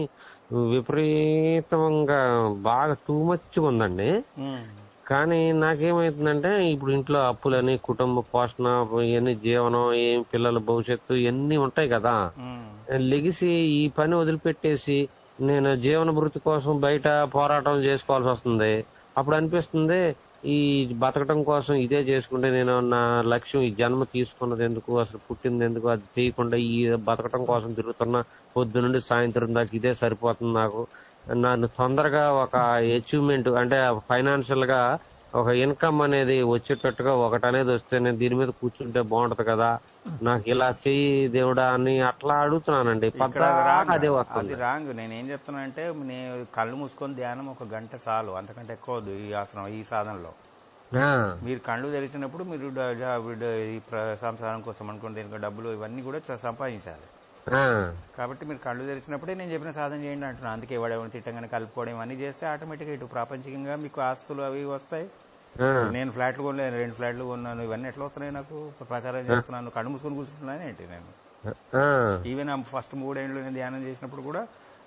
విపరీతంగా బాగా టూ మచ్గా ఉందండి ఉమ్. కానీ నాకేమైతుందంటే ఇప్పుడు ఇంట్లో అప్పులని కుటుంబ పోషణ ఇవన్నీ జీవనం ఏం పిల్లల భవిష్యత్తు ఇవన్నీ ఉంటాయి కదా ఉమ్. లెగిసి ఈ పని వదిలిపెట్టేసి నేను జీవన భృతి కోసం బయట పోరాటం చేసుకోవాల్సి వస్తుంది అప్పుడు అనిపిస్తుంది ఈ బతకడం కోసం ఇదే చేసుకుంటే నేను నా లక్ష్యం ఈ జన్మ తీసుకున్నది ఎందుకు అసలు పుట్టింది ఎందుకు అది చేయకుండా ఈ బతకడం కోసం తిరుగుతున్నా పొద్దు నుండి సాయంత్రం దాకా ఇదే సరిపోతుంది నాకు నన్ను తొందరగా ఒక అచీవ్మెంట్ అంటే ఫైనాన్షియల్ గా ఒక ఇన్కమ్ అనేది వచ్చేటట్టుగా ఒకటి అనేది వస్తే నేను దీని మీద కూర్చుంటే బాగుంటది కదా నాకు ఇలా చెయ్యి దేవుడా అని అట్లా అడుగుతున్నానండి ఇక్కడ పద్దాకా రాంగ్. అదే అది వస్తుంది రాంగ్ నేను ఏం చెప్తున్నా అంటే నేను కళ్ళు మూసుకొని ధ్యానం ఒక గంట చాలు అంతకంటే ఎక్కువ వద్దు ఈ ఆసనం ఈ సాధనలో ఆ, మీరు కళ్ళు తెరిచినప్పుడు మీరు డ- జా- డ- ఈ ప్ర- సంసారం కోసం అనుకుని దీనికి డబ్బులు ఇవన్నీ కూడా చ- సంపాదించాలి ఆ, కాబట్టి మీరు కళ్ళు తెరిచినప్పుడే నేను చెప్పిన సాధన చేయండి అంటున్నాను అందుకే ఎవడెవరిని తిట్టంగానే కలుపుకోవడం ఇవన్నీ చేస్తే ఆటోమేటిక్గా ఇటు ప్రాపంచికంగా మీకు ఆస్తులు అవి ఇవి వస్తాయి ఆ, నేను ఫ్లాట్లు కొనలేదు రెండు ఫ్లాట్లు కొన్నాను ఇవన్నీ ఎట్లా వస్తున్నాయి నాకు ప్రచారం చేస్తున్నాను కళ్ళు మూసుకొని కూర్చుంటున్నాను ఏంటి నేను ఆ, ఈవెన్ ఫస్ట్ మూడేళ్ళు నేను ధ్యానం చేసినప్పుడు కూడా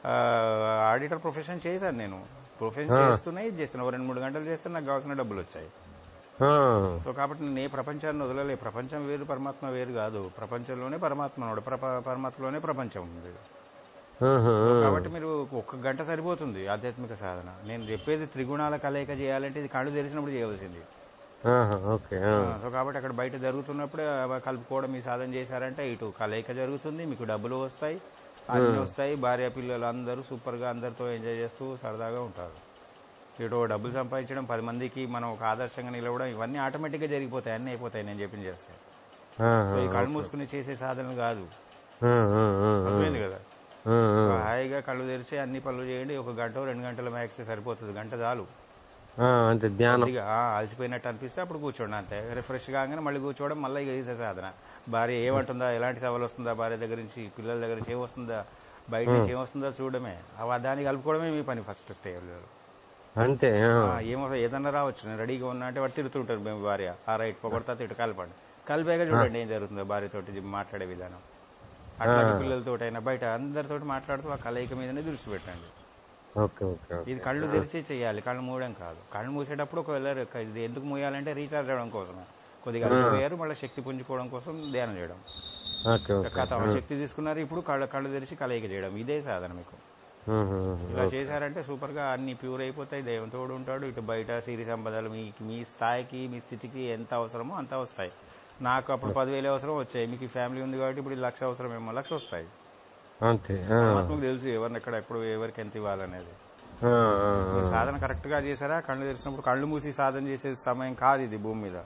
ఆడిటర్ ప్రొఫెషన్ చేశాను నేను ప్రొఫెషన్ చేస్తూనే ఇది చేస్తాను ఓ రెండు మూడు గంటలు చేస్తే నాకు కావాల్సిన డబ్బులు వచ్చాయి ఆ, సో కాబట్టి నేను ఏ ప్రపంచాన్ని వదలలే ప్రపంచం వేరు పరమాత్మ వేరు కాదు ప్రపంచంలోనే పరమాత్మ ఉన్నాడు ప్రప- పరమాత్మలోనే ప్రపంచం ఉంది ఆహా, కాబట్టి మీరు ఒక్క గంట సరిపోతుంది ఆధ్యాత్మిక సాధన నేను చెప్పేది త్రిగుణాల కలయిక చేయాలంటే ఇది కళ్ళు తెరిచినప్పుడు చేయవలసింది ఆహా, ఓకే ఆ, సో కాబట్టి అక్కడ బయట జరుగుతున్నప్పుడే అవి కలుపుకోవడం మీ సాధన చేశారంటే ఇటు కలయిక జరుగుతుంది మీకు డబ్బులు వస్తాయి అన్ని వస్తాయి భార్య పిల్లలు అందరూ సూపర్ గా అందరితో ఎంజాయ్ చేస్తూ సరదాగా ఉంటారు ఇటు డబ్బులు సంపాదించడం పది మందికి మనం ఒక ఆదర్శంగా నిలవడం ఇవన్నీ ఆటోమేటిక్ గా జరిగిపోతాయి అన్ని అయిపోతాయి నేను చెప్పింది చేస్తే ఆహా, సో ఈ కళ్ళు మూసుకుని చేసే సాధనలు కాదు ఆ, ఆ, ఆ, అర్థమైంది కదా ఆ, ఆ, హాయిగా కళ్ళు తెరిచి అన్ని పనులు చేయండి ఒక గంట రెండు గంటల మ్యాక్స్ సరిపోతుంది గంట చాలు ఆ, అంతే ధ్యానం కొద్దిగా ఆ, అలసిపోయినట్టు అనిపిస్తే అప్పుడు కూర్చోండి అంతే రిఫ్రెష్ కాగానే మళ్ళీ కూర్చోవడం మళ్ళీ ఇక ఇదే సాధన భార్య ఏమంటుందా ఎలాంటి సవాలు వస్తుందా భార్య దగ్గర నుంచి పిల్లల దగ్గర నుంచి ఏమొస్తుందా బయట నుంచి ఏమొస్తుందా చూడడమే అవి దాన్ని కలుపుకోవడమే మీ పని ఫస్ట్ స్టేజ్ అంతే ఆ, ఏమో ఏదన్నా రావచ్చు నేను రెడీగా ఉన్నా అంటే వాడు తిరుగుతుంటారు మేము భార్య ఆ రైట్ పొగడతా తిట్టు కలపండి కలిపాక చూడండి ఏం జరుగుతుందో భార్యతోటి మాట్లాడే విధానం అట్లాంటి పిల్లలతో అయినా బయట అందరితోటి మాట్లాడుతూ ఆ కలయిక మీదనే దృష్టి పెట్టండి ఓకే ఓకే ఓకే ఇది కళ్ళు తెరిచి చేయాలి కళ్ళు మూయడం కాదు కళ్ళు మూసేటప్పుడు ఒకవేళ రేక- ఇది ఎందుకు మూయాలంటే రీఛార్జ్ అవ్వడం కోసం కొద్దిగా అలసిపోయారు మళ్ళీ శక్తి పుంజుకోవడం కోసం ధ్యానం చేయడం ఓకే ఓకే కథ శక్తి తీసుకున్నారు ఇప్పుడు కళ్ళు కళ్ళు తెరిచి కలయిక చేయడం ఇదే సాధన మీకు ఉమ్, ఉమ్, ఉమ్. ఇలా చేశారంటే సూపర్ గా అన్ని ప్యూర్ అయిపోతాయి దైవం తోడు ఉంటాడు ఇటు బయట సిరి సంపదలు మీ మీ స్థాయికి మీ స్థితికి ఎంత అవసరమో అంత వస్తాయి నాకు అప్పుడు పదివేలు అవసరం వచ్చాయి మీకు ఫ్యామిలీ ఉంది కాబట్టి ఇప్పుడు లక్ష అవసరం ఏమో లక్ష వస్తాయి అంతే ఆ, పరమాత్మకు తెలుసు ఎవరిని ఎక్కడ ఎప్పుడు ఎవరికి ఎంత ఇవ్వాలనేది ఆ, ఆ, ఈ ఆ. సాధన కరెక్ట్ గా చేశారా కళ్ళు తెరిచినప్పుడు కళ్ళు మూసి సాధన చేసే సమయం కాదు ఇది భూమి మీద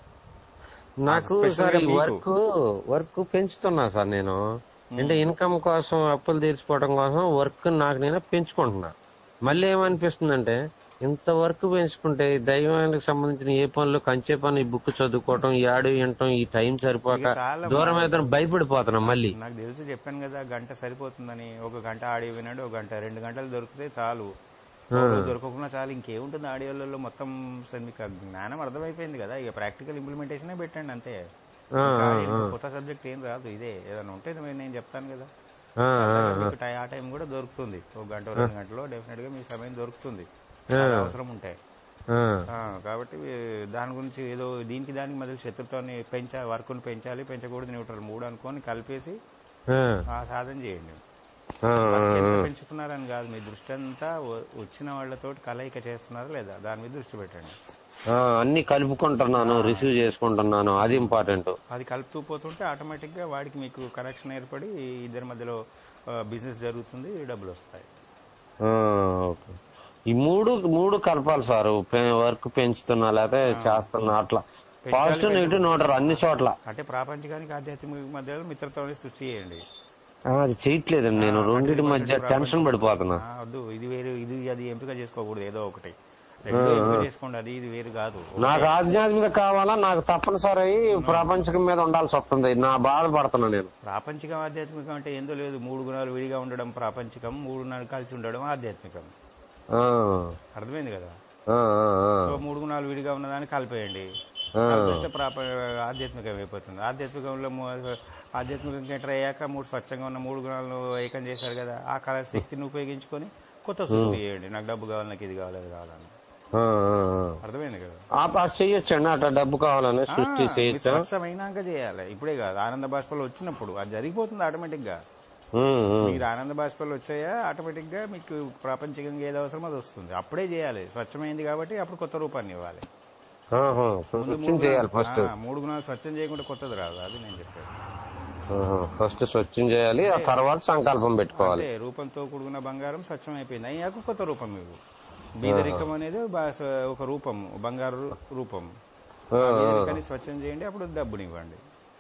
నాకు Special సార్ గా ఈ మీకు. వర్క్ వర్క్ పెంచుతున్నా సార్ నేను అంటే ఇన్కమ్ కోసం అప్పులు తీర్చుకోవడం కోసం వర్క్ నాకు నేను పెంచుకుంటున్నా మళ్ళీ ఏమనిపిస్తుందంటే ఇంత వర్క్ పెంచుకుంటే ఈ దైవానికి సంబంధించిన ఏ పనులు కంచే పని ఈ బుక్ చదువుకోవటం ఈ ఆడు వినటం ఈ టైం సరిపోక ఇక చాలా దూరం అయితే భయపడిపోతున్నా మళ్ళీ నాకు తెలుసు చెప్పాను కదా గంట సరిపోతుందని ఒక గంట ఆడియో వినాడు ఒక గంట రెండు గంటలు దొరికితే చాలు ఒక రోజు దొరకకుండా చాలు ఇంకేముంటుంది ఆడియోలలో మొత్తం అసలు మీకు ఆ జ్ఞానం అర్థమైపోయింది కదా ఇక ప్రాక్టికల్ ఇంప్లిమెంటేషన్ పెట్టండి అంతే ఆ, ఇంకా ఆ, ఇంకా కొత్త సబ్జెక్ట్ ఏం రాదు ఇదే ఏదైనా ఉంటే నేను- నేను చెప్తాను కదా ఆ, ఆ, మీకు టై- ఆ టైం కూడా దొరుకుతుంది ఒక గంట రెండు గంటలో డెఫినెట్ గా మీ సమయం దొరుకుతుంది చాలా అవసరం ఉంటాయి ఆ, ఆ, కాబట్టి ఈ- దాని గురించి ఏదో దీనికి దానికి మధ్య శత్రుత్వాన్ని పెంచా వర్క్ను పెంచాలి పెంచకూడదు న్యూట్రల్ మూడు అనుకొని కలిపేసి ఆ, ఆ సాధన చేయండి ఆ, ఎంత పెంచుతున్నారని కాదు మీ దృష్టి అంతా వ- వచ్చిన వాళ్ళతో కలయిక చేస్తున్నారా లేదా దాని మీద దృష్టి పెట్టండి ఆ, అన్ని కలుపుకుంటున్నాను రిసీవ్ చేసుకుంటున్నాను అది ఇంపార్టెంట్ అది కలుపుతూ పోతుంటే ఆటోమేటిక్ గా వాడికి మీకు కనెక్షన్ ఏర్పడి ఇద్దరి మధ్యలో బిజినెస్ జరుగుతుంది డబ్బులు వస్తాయి ఆ, ఓకే. ఈ మూడు మూడు కలపాలి సార్ వర్క్ పెంచుతున్నా లేకపోతే చేస్తున్నా అట్లా పాజిటివ్ నెగిటివ్ నోటరు అన్ని చోట్ల అంటే ప్రాపంచికానికి ఆధ్యాత్మిక మధ్యలో మిత్రత్వాన్ని సృష్టి చేయండి ఆ, అది చేయట్లేదండి నేను రెండింటి మధ్య టెన్షన్ పడిపోతున్నా ఆ, వద్దు ఇది వేరు ఇది అది ఎంపిక చేసుకోకూడదు ఏదో ఒకటి రెండు ఎంపిక చేసుకోండి అది ఇది వేరు కాదు నాకు ఆధ్యాత్మిక కావాలా నాకు తప్పనిసరి అయి ప్రాపంచికం మీద ఉండాల్సి వస్తుంది నా బాధపడుతున్నా నేను ప్రాపంచికం ఆధ్యాత్మికం అంటే ఏందో లేదు మూడు గుణాలు విడిగా ఉండడం ప్రాపంచికం మూడు గుణాలు కలిసి ఉండడం ఆధ్యాత్మికం ఆ, అర్థమైంది కదా ఆ, ఆ, ఆ. సో మూడు గుణాలు విడిగా ఉన్నదాన్ని కలిపేయండి ఆ. కలిపేస్తే ప్రాప ఆధ్యాత్మికం అయిపోతుంది ఆధ్యాత్మికంలో మూ- ఆధ్యాత్మికంగా ఎంటర్ అయ్యాక మూడు స్వచ్ఛంగా ఉన్న మూడు గుణాలను ఏకం చేశారు కదా ఆ కళ శక్తిని ఉపయోగించుకొని కొత్త సృష్టి చేయండి నాకు డబ్బు కావాలి నాకు ఇది కావాలి అది కావాలని ఆ, ఆ, ఆ. అర్థమైంది కదా ఆ పాట చెయ్యొచ్చండి అట్లా డబ్బు కావాలని సృష్టి ఆ, మీరు చేయొచ్చా స్వచ్ఛమైనాక చేయాలి ఇప్పుడే కాదు ఆనంద బాష్పాలు వచ్చినప్పుడు అది జరిగిపోతుంది ఆటోమేటిక్ గా ఉమ్, ఉమ్. మీరు ఆనంద బాష్పాలు వచ్చాయా ఆటోమేటిక్ గా మీకు ప్రాపంచికంగా ఏది అవసరమో అది వస్తుంది అప్పుడే చేయాలి స్వచ్ఛమైంది కాబట్టి అప్పుడు కొత్త రూపాన్ని ఇవ్వాలి ఆహా, ముందు స్వచ్ఛం మూడు చేయాలి గుణాలు- ఫస్ట్ ఆ, మూడు గుణాలు స్వచ్ఛం చేయకుండా కొత్తది రాదు అది నేను చెప్పేది ఆహా, ఫస్ట్ స్వచ్ఛం చేయాలి ఆ తర్వాత సంకల్పం పెట్టుకోవాలి అంటే రూపంతో కూడుకున్న బంగారం స్వచ్ఛం అయిపోయింది అయ్యాక కొత్త రూపం మీకు బీదరికం అనేది బా- ఒక రూపం బంగారు రూపం ఆ, ఆ బీదరికాన్ని స్వచ్ఛం చేయండి అప్పుడు డబ్బునివ్వండి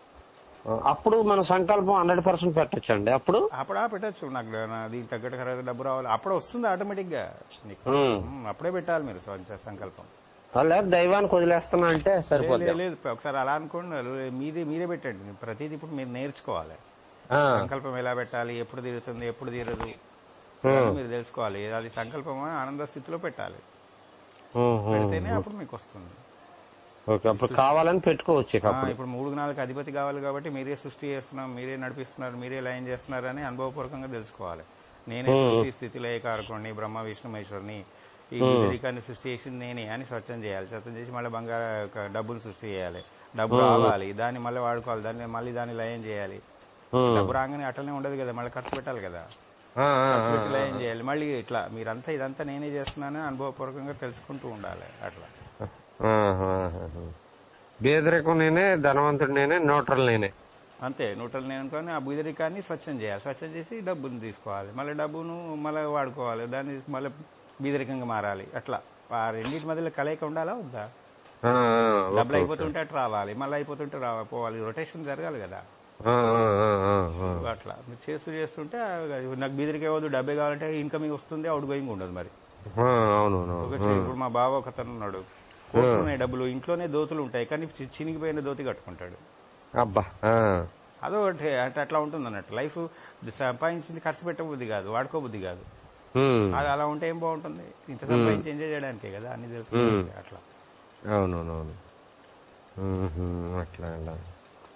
ఆ, అప్పుడు మన సంకల్పం హండ్రెడ్ పర్సెంట్ పెట్టచ్చండి అప్పుడు అప్పుడు ఆ పెట్టచ్చు నాకు నా దీనికి తగ్గట్టు ఖరీదు డబ్బు రావాలి అప్పుడు వస్తుంది ఆటోమేటిక్ గా నీకు ఉమ్. ఉమ్, అప్పుడే పెట్టాలి మీరు స్వ- సంకల్పం లేదా దైవానికి వదిలేస్తున్నా అంటే సరిపోద్ది లేదు, లేదు ఒకసారి అలా అనుకోండి మీరే మీరే పెట్టండి ప్రతిదీ ఇప్పుడు మీరు నేర్చుకోవాలి ఆ, సంకల్పం ఎలా పెట్టాలి ఎప్పుడు తీరుతుంది ఎప్పుడు తీరదు ఉమ్, మీరు తెలుసుకోవాలి అది సంకల్పం ఆనంద స్థితిలో పెట్టాలి ఉమ్, ఉమ్. పెడితేనే అప్పుడు మీకు వస్తుంది ఓకే అప్పుడు కావాలని పెట్టుకోవచ్చు ఇక ఆ, అప్పుడు ఇప్పుడు మూడు గుణాలకు అధిపతి కావాలి కాబట్టి మీరే సృష్టి చేస్తున్నారు మీరే నడిపిస్తున్నారు మీరే లయం చేస్తున్నారు అని అనుభవపూర్వకంగా తెలుసుకోవాలి నేనే సృష్టి స్థితిలో కారకుడిని బ్రహ్మ విష్ణు మహేశ్వరుని ఈ బీదరికాన్ని సృష్టి చేసింది నేనే అని స్వచ్ఛం చేయాలి స్వచ్ఛం చేసి మళ్ళీ బంగారు ఒక డబ్బును సృష్టి చేయాలి డబ్బు రావాలి దాన్ని మళ్ళీ వాడుకోవాలి దాన్ని మళ్ళీ దాన్ని లయం చేయాలి ఉమ్. డబ్బు రాగానే అట్లనే ఉండదు కదా మళ్ళీ ఖర్చు పెట్టాలి కదా ఆ, ఆ, ఖర్చు ఆ. పెట్టి లయం చేయాలి మళ్ళీ ఇట్లా మీరంతా ఇదంతా నేనే చేస్తున్నానని అనుభవపూర్వకంగా తెలుసుకుంటూ ఉండాలి అట్లా ఆహా, ఆహా. బేదరికం నేనే ధనవంతుడు నేనే న్యూట్రల్ నేనే అంతే నూటలు నేను అనుకోని ఆ బుదిరికాన్ని స్వచ్ఛం చేయాలి స్వచ్ఛం చేసి డబ్బును తీసుకోవాలి మళ్ళీ డబ్బును మళ్ళీ వాడుకోవాలి దాన్ని మళ్ళీ బీదరికంగా మారాలి అట్లా ఆ రెండింటి మధ్యలో కలయిక ఉండాలా వద్దా ఆ, ఆ, డబ్బులు అయిపోతుంటే అటు రావాలి మళ్ళీ అయిపోతుంటే రా పోవాలి రొటేషన్ జరగాలి కదా ఆ, ఆ, ఆ, ఆ, ఆ. అట్లా మీరు చేస్తూ చేస్తుంటే ఆ, నాకు బీదరికే వద్దు డబ్బే కావాలంటే ఇన్కమింగ్ వస్తుంది అవుట్ గోయింగ్ ఉండదు మరి ఆ, అవును అవును ఒక చి- ఇప్పుడు మా బావ ఒకతను ఉన్నాడు కూర్చున్నాయి డబ్బులు ఇంట్లోనే దోతులు ఉంటాయి కానీ చి- చినిగిపోయిన దోతి కట్టుకుంటాడు అబ్బా ఆ. అదొకటి అంటే అట్లా ఉంటుంది అన్నట్టు లైఫ్ సంపాదించింది ఖర్చు పెట్టబుద్ధి కాదు వాడుకోబుద్ధి కాదు ఉమ్. అది అలా ఉంటే ఏం బాగుంటుంది ఇంత సంపాదించి ఎంజాయ్ చేయడానికే కదా అన్ని తెలుసు అట్లా అవునవునవును ఉహుం, అట్లా అలా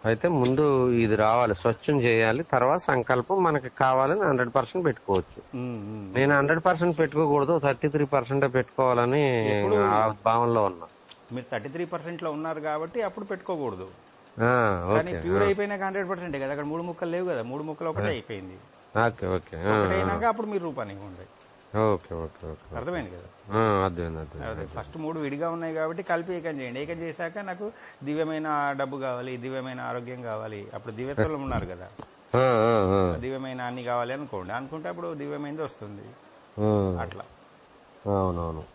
అయితే ముందు ఇది రావాలి స్వచ్ఛం చేయాలి తర్వాత సంకల్పం మనకి కావాలని హండ్రెడ్ పర్సెంట్ పెట్టుకోవచ్చు ఉమ్, ఉమ్. నేను హండ్రెడ్ పర్సెంట్ పెట్టుకోకూడదు థర్టీ త్రీ పర్సెంట్ పెట్టుకోవాలని ఆ భావనలో ఉన్నా మీరు థర్టీ త్రీ పర్సెంట్ లో ఉన్నారు కాబట్టి అప్పుడు పెట్టుకోకూడదు ఆ, కానీ ఓకే ప్యూర్ అయిపోయినాక హండ్రెడ్ పర్సెంట్ కదా అక్కడ మూడు ముక్కలు లేవు కదా మూడు ముక్కలు ఒకటే అయిపోయింది ఓకే ఓకే ఆ, ఒకటి అయినాక అప్పుడు మీరు రూపానికి ఉండే ఓకే ఓకే ఓకే అర్థమైంది కదా ఆ, అర్థమైంది అర్థమైంది అదే ఫస్ట్ మూడు విడిగా ఉన్నాయి కాబట్టి కలిపి ఏకం చేయండి ఏకం చేశాక నాకు దివ్యమైన డబ్బు కావాలి దివ్యమైన ఆరోగ్యం కావాలి అప్పుడు దివ్యత్వంలో ఉన్నారు కదా ఆ, ఆ, ఆ, దివ్యమైన అన్ని కావాలి అనుకోండి అనుకుంటే అప్పుడు దివ్యమైనది వస్తుంది ఆ. అట్లా అవునవును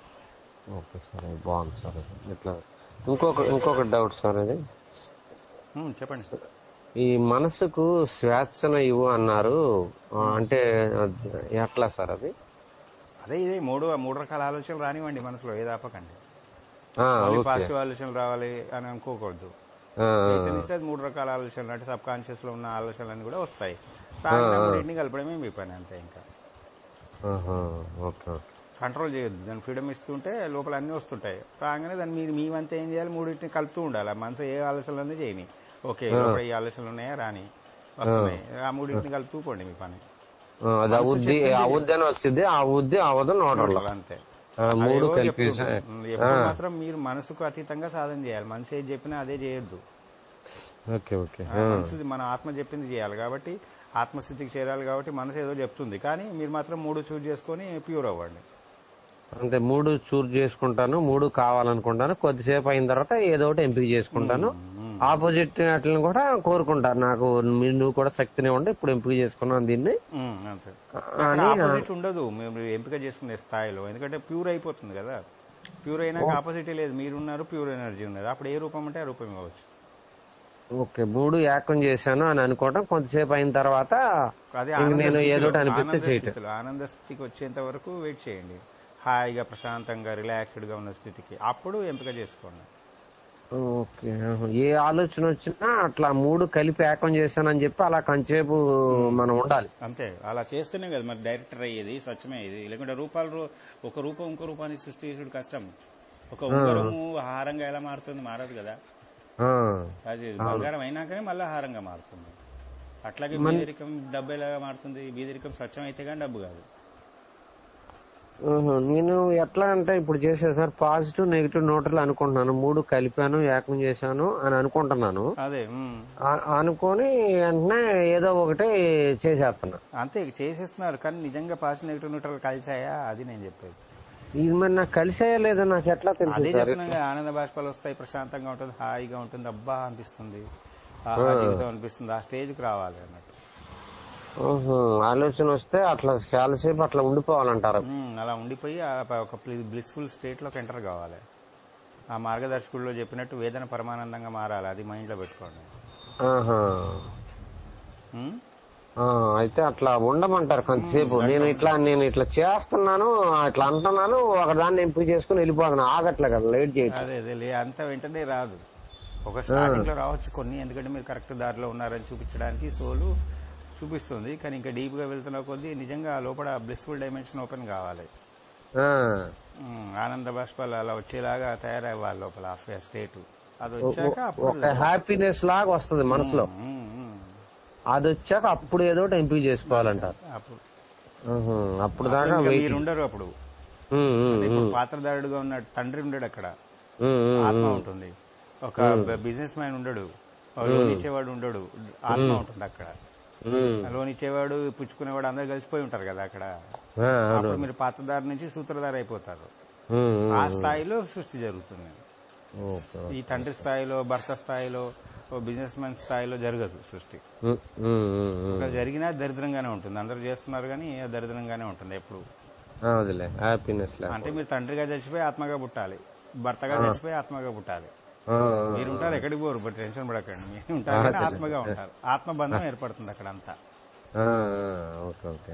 ఓకే సార్ అది బాగుంది సార్ అది. ఇట్లా ఇంకొక ఇంకొక డౌట్ సార్ అది ఉమ్, చెప్పండి ఈ మనసుకు స్వేచ్ఛను ఇవ్వు అన్నారు ఆ, అంటే అది ఎట్లా సార్ అది అదే ఇదే మూడు మూడు రకాల ఆలోచనలు రానివ్వండి మనసులో ఏది ఆపకండి ఆ, ఓన్లీ ఓకే పాజిటివ్ ఆలోచనలు రావాలి అని అనుకోకూడదు ఆ, స్వేచ్ఛనిస్తే అది మూడు రకాల ఆలోచనలు అంటే సబ్ కాన్షియస్ లో ఉన్న ఆలోచనలు కూడా వస్తాయి తాగిన మూడింటిని కలపడమే మీ పని అంతే ఇంకా ఆహా, ఓకే ఓకే కంట్రోల్ చేయొద్దు దాని ఫ్రీడమ్ ఇస్తుంటే లోపల అన్ని వస్తుంటాయి రాగానే దాన్ని మీరు మీ వంత ఏం చేయాలి మూడింటిని కలుపుతూ ఉండాలి ఆ మనసు ఏ ఆలోచనలు ఉంది చేయని ఓకే లోపల ఈ ఆలోచనలు ఉన్నాయా రాని వస్తున్నాయి ఆ మూడింటిని కలుపుతూ పోండి మీ పని ఆ, అది అవుద్ది అవుద్ది అని వస్తుంది అవుద్ది అవదు నోటర్లో అంతే ఆ, మూడు అదేవో కలిపి చెప్తుంటారు. ఎప్పుడు మాత్రం మీరు మనసుకు అతీతంగా సాధన చేయాలి మనసు ఏది చెప్పినా అదే చేయొద్దు ఓకే ఓకే ఆ మనసు మన ఆత్మ చెప్పింది చేయాలి కాబట్టి ఆత్మస్థితికి చేరాలి కాబట్టి మనసు ఏదో చెప్తుంది కానీ మీరు మాత్రం మూడు చూజ్ చేసుకొని ప్యూర్ అవ్వండి అంతే మూడు చూర్ చేసుకుంటాను మూడు కావాలనుకుంటాను కొద్దిసేపు అయిన తర్వాత ఏదో ఒకటి ఎంపిక చేసుకుంటాను ఆపోజిట్ వాటిని కూడా కోరుకుంటారు నాకు మీ- నువ్వు కూడా శక్తిని ఉండి ఇప్పుడు ఎంపిక చేసుకున్నాను దీన్ని ఉమ్, అంతే అని ఆపోజిట్ ఉండదు మేము ఎంపిక చేసుకునే స్థాయిలో ఎందుకంటే ప్యూర్ అయిపోతుంది కదా ప్యూర్ అయినాక ఆపోజిట్ లేదు మీరున్నారు ప్యూర్ ఎనర్జీ ఉన్నది అప్పుడు ఏ రూపం అంటే ఆ రూపం ఇవ్వచ్చు ఓకే మూడు ఏకం చేశాను అని అనుకోవటం కొంతసేపు అయిన తర్వాత అదే ఇంక ఆనంద నేను స్థితిలో- ఏదో ఒకటి అనిపిస్తే ఆనంద చేయటం స్థితిలో ఆనంద స్థితికి వచ్చేంత వరకు వెయిట్ చేయండి హాయిగా ప్రశాంతంగా రిలాక్స్డ్ గా ఉన్న స్థితికి అప్పుడు ఎంపిక చేసుకోండి ఓకే ఆహా. ఏ ఆలోచన వచ్చినా అట్లా మూడు కలిపి ఏకం చేశానని చెప్పి అలా కొంతసేపు మనం ఉండాలి అంతే అలా చేస్తేనే కదా మరి డైరెక్టర్ అయ్యేది సత్యమే ఇది లేకుంటే రూపాలు రూ- ఒక రూపం ఇంకో రూపాన్ని సృష్టించడం కష్టం ఒక ఉంగరము హారంగా ఎలా మారుతుంది మారదు కదా ఆ, అది బంగారం అయినాకనే మళ్ళీ హారంగా మారుతుంది అట్లాగే బీదరికం డబ్బు ఎలాగా మారుతుంది బీదరికం స్వచ్ఛం అయితే కానీ డబ్బు కాదు ఆహా. నేను ఎట్లా అంటే ఇప్పుడు చేసే సార్ పాజిటివ్ నెగిటివ్ నోటలు అనుకుంటున్నాను మూడు కలిపాను ఏకం చేశాను అని అనుకుంటున్నాను అదే ఉమ్. ఆ- అనుకొని వెంటనే ఏదో ఒకటి చేసేస్తున్నా అంతే చేసేస్తున్నారు కానీ నిజంగా పాజిటివ్ నెగిటివ్ న్యూట్రల్ కలిసాయా అది నేను చెప్పేది ఇది మరి నాకు కలిసాయా లేదో నాకు ఎట్లా అదే తెలుసు సార్ చెప్తున్నాం కదా ఆనంద బాష్పాలు వస్తాయి ప్రశాంతంగా ఉంటుంది హాయిగా ఉంటుంది అబ్బా అనిపిస్తుంది ఆహా జీవితం అనిపిస్తుంది ఆ స్టేజ్కి రావాలి అన్నట్టు ఆహా. ఆలోచన వస్తే అట్లా చాలాసేపు అట్లా ఉండిపోవాలంటారు ఉమ్, అలా ఉండిపోయి ఆ ప- ఒక బ్లిస్ఫుల్ స్టేట్ లోకి ఎంటర్ కావాలి ఆ మార్గదర్శకుల్లో చెప్పినట్టు వేదన పరమానందంగా మారాలి అది మైండ్ లో పెట్టుకోండి ఆహా. ఉమ్? ఆ, అయితే అట్లా ఉండమంటారు కొంతసేపు నేను ఇట్లా నేను ఇట్లా చేస్తున్నాను ఇట్లా అంటున్నాను ఒక దాన్ని ఎంపిక చేసుకుని వెళ్ళిపోతున్నాను ఆగట్లే కదా లేట్ చేయటం అదే అదే లే అంత వెంటనే రాదు ఒక స్టార్టింగ్ లో రావచ్చు కొన్ని ఎందుకంటే మీరు కరెక్ట్ దారిలో ఉన్నారని చూపించడానికి సోలు చూపిస్తుంది కానీ ఇంకా డీప్ గా వెళ్తున్న కొద్దీ నిజంగా లోపల బ్లిస్ఫుల్ డైమెన్షన్ ఓపెన్ కావాలి ఆ, ఉమ్, ఆనంద బాష్పాలు అలా వచ్చేలాగా తయారవ్వాలి లోపల ఆ స్టేట్ అది వచ్చాక అప్పుడు ఒక హ్యాపీనెస్ లాగా వస్తుంది మనసులో ఉమ్, ఉమ్, అది వచ్చాక అప్పుడు ఏదో ఒకటి ఎంపిక చేసుకోవాలంటారు అప్పుడు ఆహా. అప్పుడు దాకా ఇంకా వెయిట్ మీరు ఉండరు అప్పుడు ఉమ్, ఉమ్, ఇప్పుడు పాత్రదారుడుగా ఉన్న తండ్రి ఉండడు అక్కడ ఉమ్, ఉమ్, ఆత్మ ఉంటుంది ఒక బిజినెస్ మ్యాన్ ఉండడు లోన్ ఇచ్చేవాడు ఉండడు ఆత్మ ఉంటుంది అక్కడ ఉమ్. లోన్ ఇచ్చేవాడు పుచ్చుకునేవాడు అందరు కలిసిపోయి ఉంటారు కదా అక్కడ ఆ, అవును. అప్పుడు మీరు పాత్రదారు నుంచి సూత్రధారి అయిపోతారు ఉమ్, ఉమ్. ఆ స్థాయిలో సృష్టి జరుగుతుంది ఓకే. ఈ తండ్రి స్థాయిలో భర్త స్థాయిలో బిజినెస్ మ్యాన్ స్థాయిలో జరగదు సృష్టి ఉమ్, ఉమ్, ఉమ్, ఉమ్. ఒకవేళ జరిగినా దరిద్రంగానే ఉంటుంది అందరూ చేస్తున్నారు కానీ దరిద్రంగానే ఉంటుంది ఎప్పుడు ఆ, వదిలే హ్యాపీనెస్ లే అంటే మీరు తండ్రిగా చచ్చిపోయి ఆత్మగా పుట్టాలి భర్తగా చచ్చిపోయి ఆత్మగా పుట్టాలి ఆ, మీరు ఉంటారు ఎక్కడికి పోరు బట్ టెన్షన్ పడకండి మీరు ఉంటారు కానీ ఆత్మగా ఉంటారు ఆత్మబంధం ఏర్పడుతుంది అక్కడ అంతా ఆ, ఆ, ఓకే ఓకే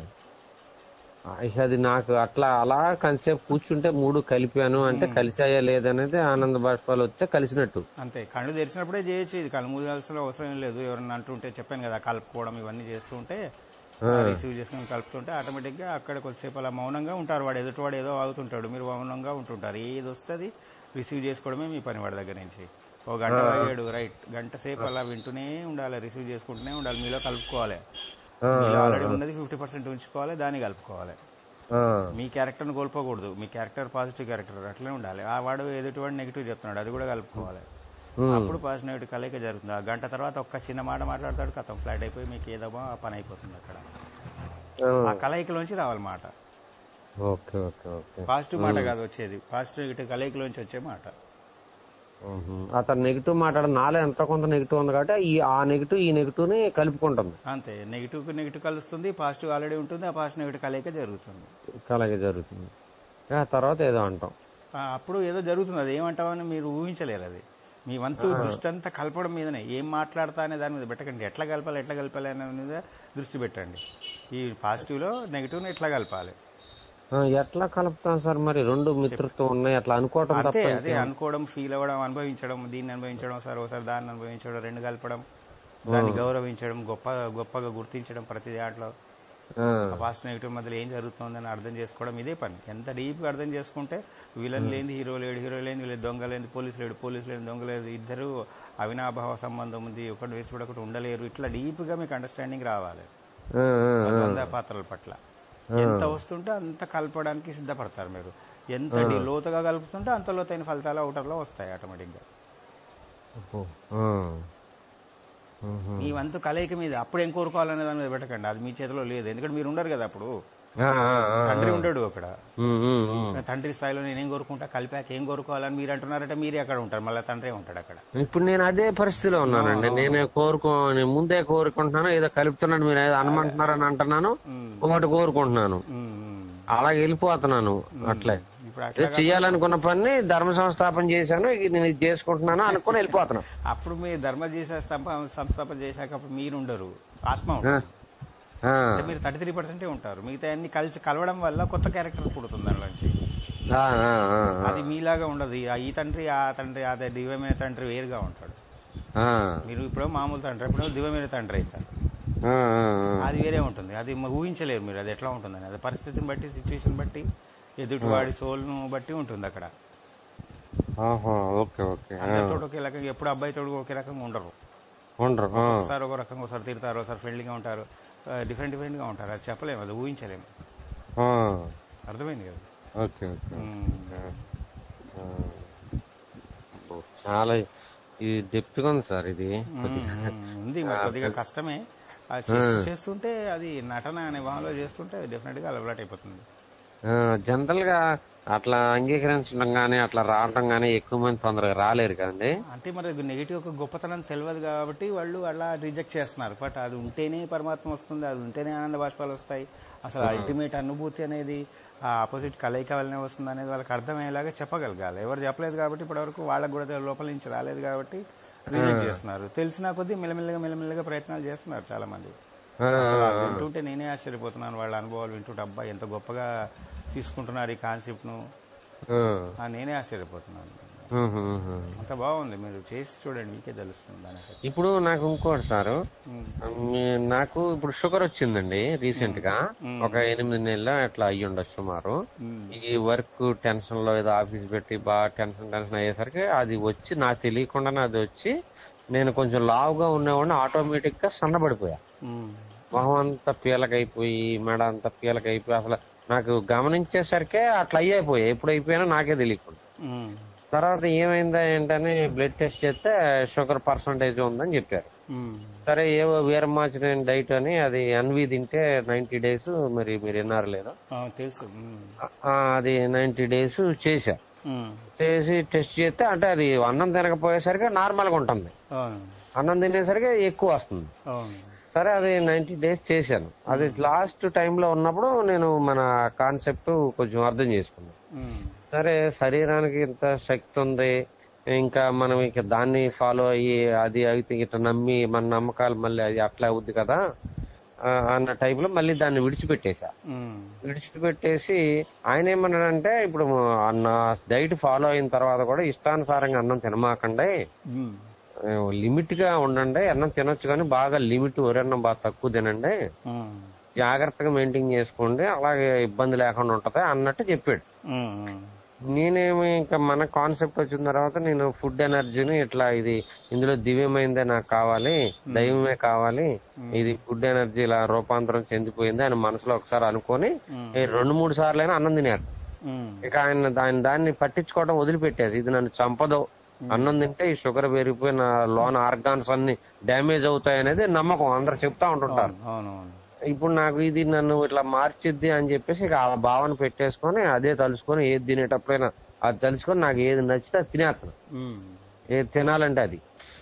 ఇక అది నాకు అట్లా అలా కొంతసేపు కూర్చుంటే మూడు కలిపాను అంటే కలిసాయా లేదనేది ఆనంద బాష్పాలు వస్తే కలిసినట్టు అంతే కళ్ళు తెరిచినప్పుడే చేయొచ్చు ఇది కళ్ళు మూయాల్సిన అవసరం ఏం లేదు ఎవరన్నా అంటుంటే చెప్పాను కదా కలుపుకోవడం ఇవన్నీ చేస్తూ ఉంటే రిసీవ్ చేసుకుని కలుపుతుంటే ఆటోమేటిక్ గా అక్కడ కొద్దిసేపు అలా మౌనంగా ఉంటారు వాడు ఎదుటివాడు ఏదో ఆగుతుంటాడు మీరు మౌనంగా ఉంటుంటారు ఏది వస్తుంది రిసీవ్ చేసుకోవడమే మీ పని వాడి దగ్గర నుంచి ఓ గంట వాగాడు రైట్ గంట సేపు అలా వింటూనే ఉండాలి రిసీవ్ చేసుకుంటూనే ఉండాలి మీలో కలుపుకోవాలి ఆ, మీలో ఆల్రెడీ ఉన్నది ఫిఫ్టీ పర్సెంట్ ఉంచుకోవాలి దాన్ని కలుపుకోవాలి ఆ, మీ క్యారెక్టర్ని కోల్పోకూడదు మీ క్యారెక్టర్ పాజిటివ్ క్యారెక్టర్ అట్లనే ఉండాలి ఆ వాడు ఎదుటివాడు నెగిటివ్ చెప్తున్నాడు అది కూడా కలుపుకోవాలి ఉమ్, అప్పుడు పాజిటివ్ కలయిక జరుగుతుంది ఆ గంట తర్వాత ఒక్క చిన్న మాట మాట్లాడతాడు కథం ఫ్లాట్ అయిపోయి మీకు ఏదో ఆ పని అయిపోతుంది అక్కడ ఆ, ఆ కలయికలోంచి రావాలి మాట ఓకే ఓకే ఓకే పాజిటివ్ మాట కాదు వచ్చేది పాజిటివ్ నెగిటివ్ కలయికలోంచి వచ్చే మాట ఉహు. అతను నెగిటివ్ మాట్లాడ నాలో ఎంత కొంత నెగిటివ్ ఉంది కాబట్టి ఈ ఆ నెగిటివ్ ఈ నెగిటివ్ ని కలుపుకుంటుంది అంతే నెగిటివ్ కి నెగిటివ్ కలుస్తుంది పాజిటివ్ ఆల్రెడీ ఉంటుంది ఆ పాజిటివ్ నెగిటివ్ కలయిక జరుగుతుంది అలాగే జరుగుతుంది ఆ తర్వాత ఏదో అంటాం ఆ, అప్పుడు ఏదో జరుగుతుంది అది ఏమంటామని మీరు ఊహించలేరు అది మీ వంతు దృష్టి అంతా కలపడం మీదనే ఏం మాట్లాడతా అనే దాని మీద పెట్టకండి ఎట్లా కలపాలి ఎట్లా కలపాలి అనే మీద దృష్టి పెట్టండి ఈ పాజిటివ్ లో నెగిటివ్ ని ఎట్లా కలపాలి ఆ, ఎట్లా కలుపుతాం సార్ మరి రెండు మిత్రత్వం ఉన్నాయి అట్లా అనుకోవటం అంతే తప్ప అదే అనుకోవడం ఫీల్ అవ్వడం అనుభవించడం దీన్ని అనుభవించడం సార్ ఒకసారి దాన్ని అనుభవించడం రెండు కలపడం దాన్ని గౌరవించడం గొప్ప గొప్పగా గుర్తించడం ప్రతి దాంట్లో ఆ, పాజిటివ్ నెగిటివ్ మధ్యలో ఏం జరుగుతుందని అర్థం చేసుకోవడం ఇదే పని ఎంత డీప్ గా అర్థం చేసుకుంటే విలన్ లేని హీరో లేడు హీరో లేని వీళ్ళు దొంగ లేని పోలీసు లేడు పోలీసు లేని దొంగ లేదు ఇద్దరు అవినాభావ సంబంధం ఉంది ఒకటి వేసి ఒకటి ఉండలేరు ఇట్లా డీప్ గా మీకు అండర్స్టాండింగ్ రావాలి ఆ, ఆ, ఆ. వంద పాత్రల పట్ల ఎంత వస్తుంటే అంత కలపడానికి సిద్ధపడతారు మీరు ఎంత డీ- లోతుగా కలుపుతుంటే అంత లోతైన ఫలితాలు అవుటర్లో వస్తాయి ఆటోమేటిక్ గా ఓహో. ఆ. ఉహు. మీ వంతు కలయిక మీద అప్పుడు ఏం కోరుకోవాలనే దాని మీద పెట్టకండి అది మీ చేతిలో లేదు ఎందుకంటే మీరు ఉండరు కదా అప్పుడు ఆ, ఆ, ఆ. తండ్రి ఉండడు అక్కడ ఉమ్, ఉమ్, ఉమ్. తండ్రి స్థాయిలో నేనేం కోరుకుంటా కలిపాక ఏం కోరుకోవాలని మీరు అంటున్నారంటే మీరే అక్కడ ఉంటారు మళ్ళీ తండ్రి ఉంటాడు అక్కడ ఇప్పుడు నేను అదే పరిస్థితిలో ఉన్నానండి నేనే కోరుకో నేను ముందే కోరుకుంటున్నాను ఏదో కలుపుతున్నాను మీరు ఏదో అనమంటున్నారని అంటున్నాను ఉమ్, ఒకటి కోరుకుంటున్నాను ఉమ్, ఉమ్. అలాగే వెళ్ళిపోతున్నాను అట్లే ఇప్పుడు అట్లా ఏదో చెయ్యాలనుకున్న పని ధర్మ సంస్థాపన చేశాను ఇది నేను ఇది చేసుకుంటున్నాను అనుకుని వెళ్ళిపోతున్నాను అప్పుడు మీరు ధర్మ చేసే స్తంభ సంస్థాపన చేశాక అప్పుడు మీరు ఉండరు ఆత్మ ఆ, ఉంటుంది ఆ, అంటే మీరు థర్టీ త్రీ పర్సెంటే ఉంటారు మిగతా అన్ని కలిసి కలవడం వల్ల కొత్త క్యారెక్టర్ పుడుతుంది దానిలోంచి ఆ, ఆ, ఆ, అది మీలాగా ఉండదు ఈ- ఈ తండ్రి ఆ తండ్రి అదే దివ్యమైన తండ్రి వేరుగా ఉంటాడు ఆ, మీరు ఇప్పుడు మామూలు తండ్రి ఇప్పుడు దివ్యమైన తండ్రి అవుతారు ఆ, ఆ, ఆ. అది వేరే ఉంటుంది అది మ- ఊహించలేరు మీరు అది ఎట్లా ఉంటుందని అది పరిస్థితిని బట్టి సిచ్యువేషన్ బట్టి ఎదుటివాడి సోల్ను బట్టి ఉంటుంది అక్కడ ఆహా, ఓకే ఓకే ఆ, అందరితో ఒకే రకంగా ఎప్పుడు అబ్బాయి తోడు ఒకే రకంగా ఉండరు ఉండరు ఆ, ఒకసారి ఒక రకంగా ఒకసారి తిడతారు ఒకసారి ఫ్రెండ్లీగా ఉంటారు డిఫరెంట్ డిఫరెంట్ గా ఉంటారు అది చెప్పలేము అది ఊహించలేము ఆ, అర్థమైంది కదా ఓకే ఓకే ఉమ్. ఆ. ఓ, చాలా ఇది డెప్త్ గా ఉంది సార్ ఇది ఉమ్, ఉమ్, ఉంది మరి కొద్దిగా కష్టమే అది చేస్తూ- చేస్తుంటే అది నటన అనే భావంలో చేస్తుంటే డెఫినెట్ గా అలవాటు అయిపోతుంది జనరల్ గా అట్లా అంగీకరించడం గానీ అట్లా రావడం గానీ ఎక్కువ మంది తొందరగా రాలేరు కదండి అంటే మరి నెగిటివ్ ఒక గొప్పతనం తెలియదు కాబట్టి వాళ్ళు అలా రిజెక్ట్ చేస్తున్నారు బట్ అది ఉంటేనే పరమాత్మ వస్తుంది అది ఉంటేనే ఆనంద బాష్పాలు వస్తాయి అసలు అల్టిమేట్ అనుభూతి అనేది ఆ ఆపోజిట్ కలయిక వల్లనే వస్తుంది అనేది వాళ్ళకి అర్థమయ్యేలాగా చెప్పగలగాలి ఎవరు చెప్పలేదు కాబట్టి ఇప్పటివరకు వాళ్ళకి కూడా లోపల నుంచి రాలేదు కాబట్టి రిజెక్ట్ చేస్తున్నారు తెలిసినా కొద్దీ మెల్లమెల్లగా మెల్లమెల్లగా ప్రయత్నాలు చేస్తున్నారు చాలా మంది ఆ, అసలు అది వింటుంటే నేనే ఆశ్చర్యపోతున్నాను వాళ్ళ అనుభవాలు వింటుంటే అబ్బా ఎంత గొప్పగా తీసుకుంటున్నారు ఈ కాన్సెప్ట్ ను ఆ, ఆ, నేనే ఆశ్చర్యపోతున్నాను ఉహు, ఉహు. అంత బాగుంది మీరు చేసి చూడండి మీకే తెలుస్తుంది దానికి ఇప్పుడు నాకు ఇంకోటి సారు మీ- నాకు ఇప్పుడు షుగర్ వచ్చిందండి రీసెంట్ గా ఒక ఎనిమిది నెలలు అట్లా అయ్యి ఉండొచ్చు సుమారు ఈ వర్క్ టెన్షన్ లో ఏదో ఆఫీస్ పెట్టి బాగా టెన్షన్ టెన్షన్ అయ్యేసరికి అది వచ్చి నాకు తెలియకుండానే అది వచ్చి నేను కొంచెం లావుగా ఉండేవాడిని ఆటోమేటిక్ గా సన్నబడిపోయా మొహం అంతా పీలకైపోయి మెడ అంతా పీలకైపోయి అసలు నాకు గమనించేసరికే అట్లా అయ్యిపోయాయి ఎప్పుడు అయిపోయినా నాకే తెలియకుండా తర్వాత ఏమైందా ఏంటని బ్లడ్ టెస్ట్ చేస్తే షుగర్ పర్సంటేజ్ ఉందని చెప్పారు సరే ఏవో వీరమాచిన డైట్ అని అది ఎన్వి తింటే నైన్టీ డేస్ మరి మీరు విన్నారు లేదా తెలుసు ఆ, అది నైన్టీ డేస్ చేశా చేసి టెస్ట్ చేస్తే అంటే అది అన్నం తినకపోయేసరికి నార్మల్ గా ఉంటుంది అవును అన్నం తినేసరికి ఎక్కువ వస్తుంది అవును సరే అది నైన్టీ డేస్ చేశాను అది లాస్ట్ టైంలో ఉన్నప్పుడు నేను మన కాన్సెప్ట్ కొంచెం అర్థం చేసుకున్నాను సరే శరీరానికి ఇంత శక్తి ఉంది ఇంకా మనం ఇక దాన్ని ఫాలో అయ్యి అది అయితే ఇట్లా నమ్మి మన నమ్మకాలు మళ్ళీ అది అట్లా అవుద్ది కదా ఆ, అన్న టైప్ లో మళ్ళీ దాన్ని విడిచిపెట్టేశా విడిచిపెట్టేసి ఆయన ఏమన్నాడంటే ఇప్పుడు అన్న డైట్ ఫాలో అయిన తర్వాత కూడా ఇష్టానుసారంగా అన్నం తినమాకండి లిమిట్ గా ఉండండి అన్నం తినొచ్చు కానీ బాగా లిమిట్ ఒరన్నం బాగా తక్కువ తినండి జాగ్రత్తగా మెయింటైన్ చేసుకోండి అలాగే ఇబ్బంది లేకుండా ఉంటది అన్నట్టు చెప్పాడు నేనేమి ఇంకా మన కాన్సెప్ట్ వచ్చిన తర్వాత నేను ఫుడ్ ఎనర్జీని ఇట్లా ఇది ఇందులో దివ్యమైందే నాకు కావాలి దైవమే కావాలి ఇది ఫుడ్ ఎనర్జీ ఇలా రూపాంతరం చెందిపోయింది అని మనసులో ఒకసారి అనుకొని ఈ రెండు మూడు సార్లు అయినా అన్నం తినారు ఉమ్. ఇక ఆయన దాని దాన్ని పట్టించుకోవడం వదిలిపెట్టేసి ఇది నన్ను చంపదు అన్నం తింటే ఈ షుగర్ పెరిగిపోయి నా లోన ఆర్గాన్స్ అన్ని డ్యామేజ్ అవుతాయి అనేది నమ్మకం అందరు చెప్తా ఉంటుంటారు అవునవును ఇప్పుడు నాకు ఇది నన్ను ఇట్లా మార్చిద్ది అని చెప్పేసి ఇక ఆ భావన పెట్టేసుకొని అదే తలుచుకొని ఏది తినేటప్పుడైనా అది తలుచుకొని నాకు ఏది నచ్చితే అది తినేస్తాను ఉమ్. ఏది తినాలంటే అది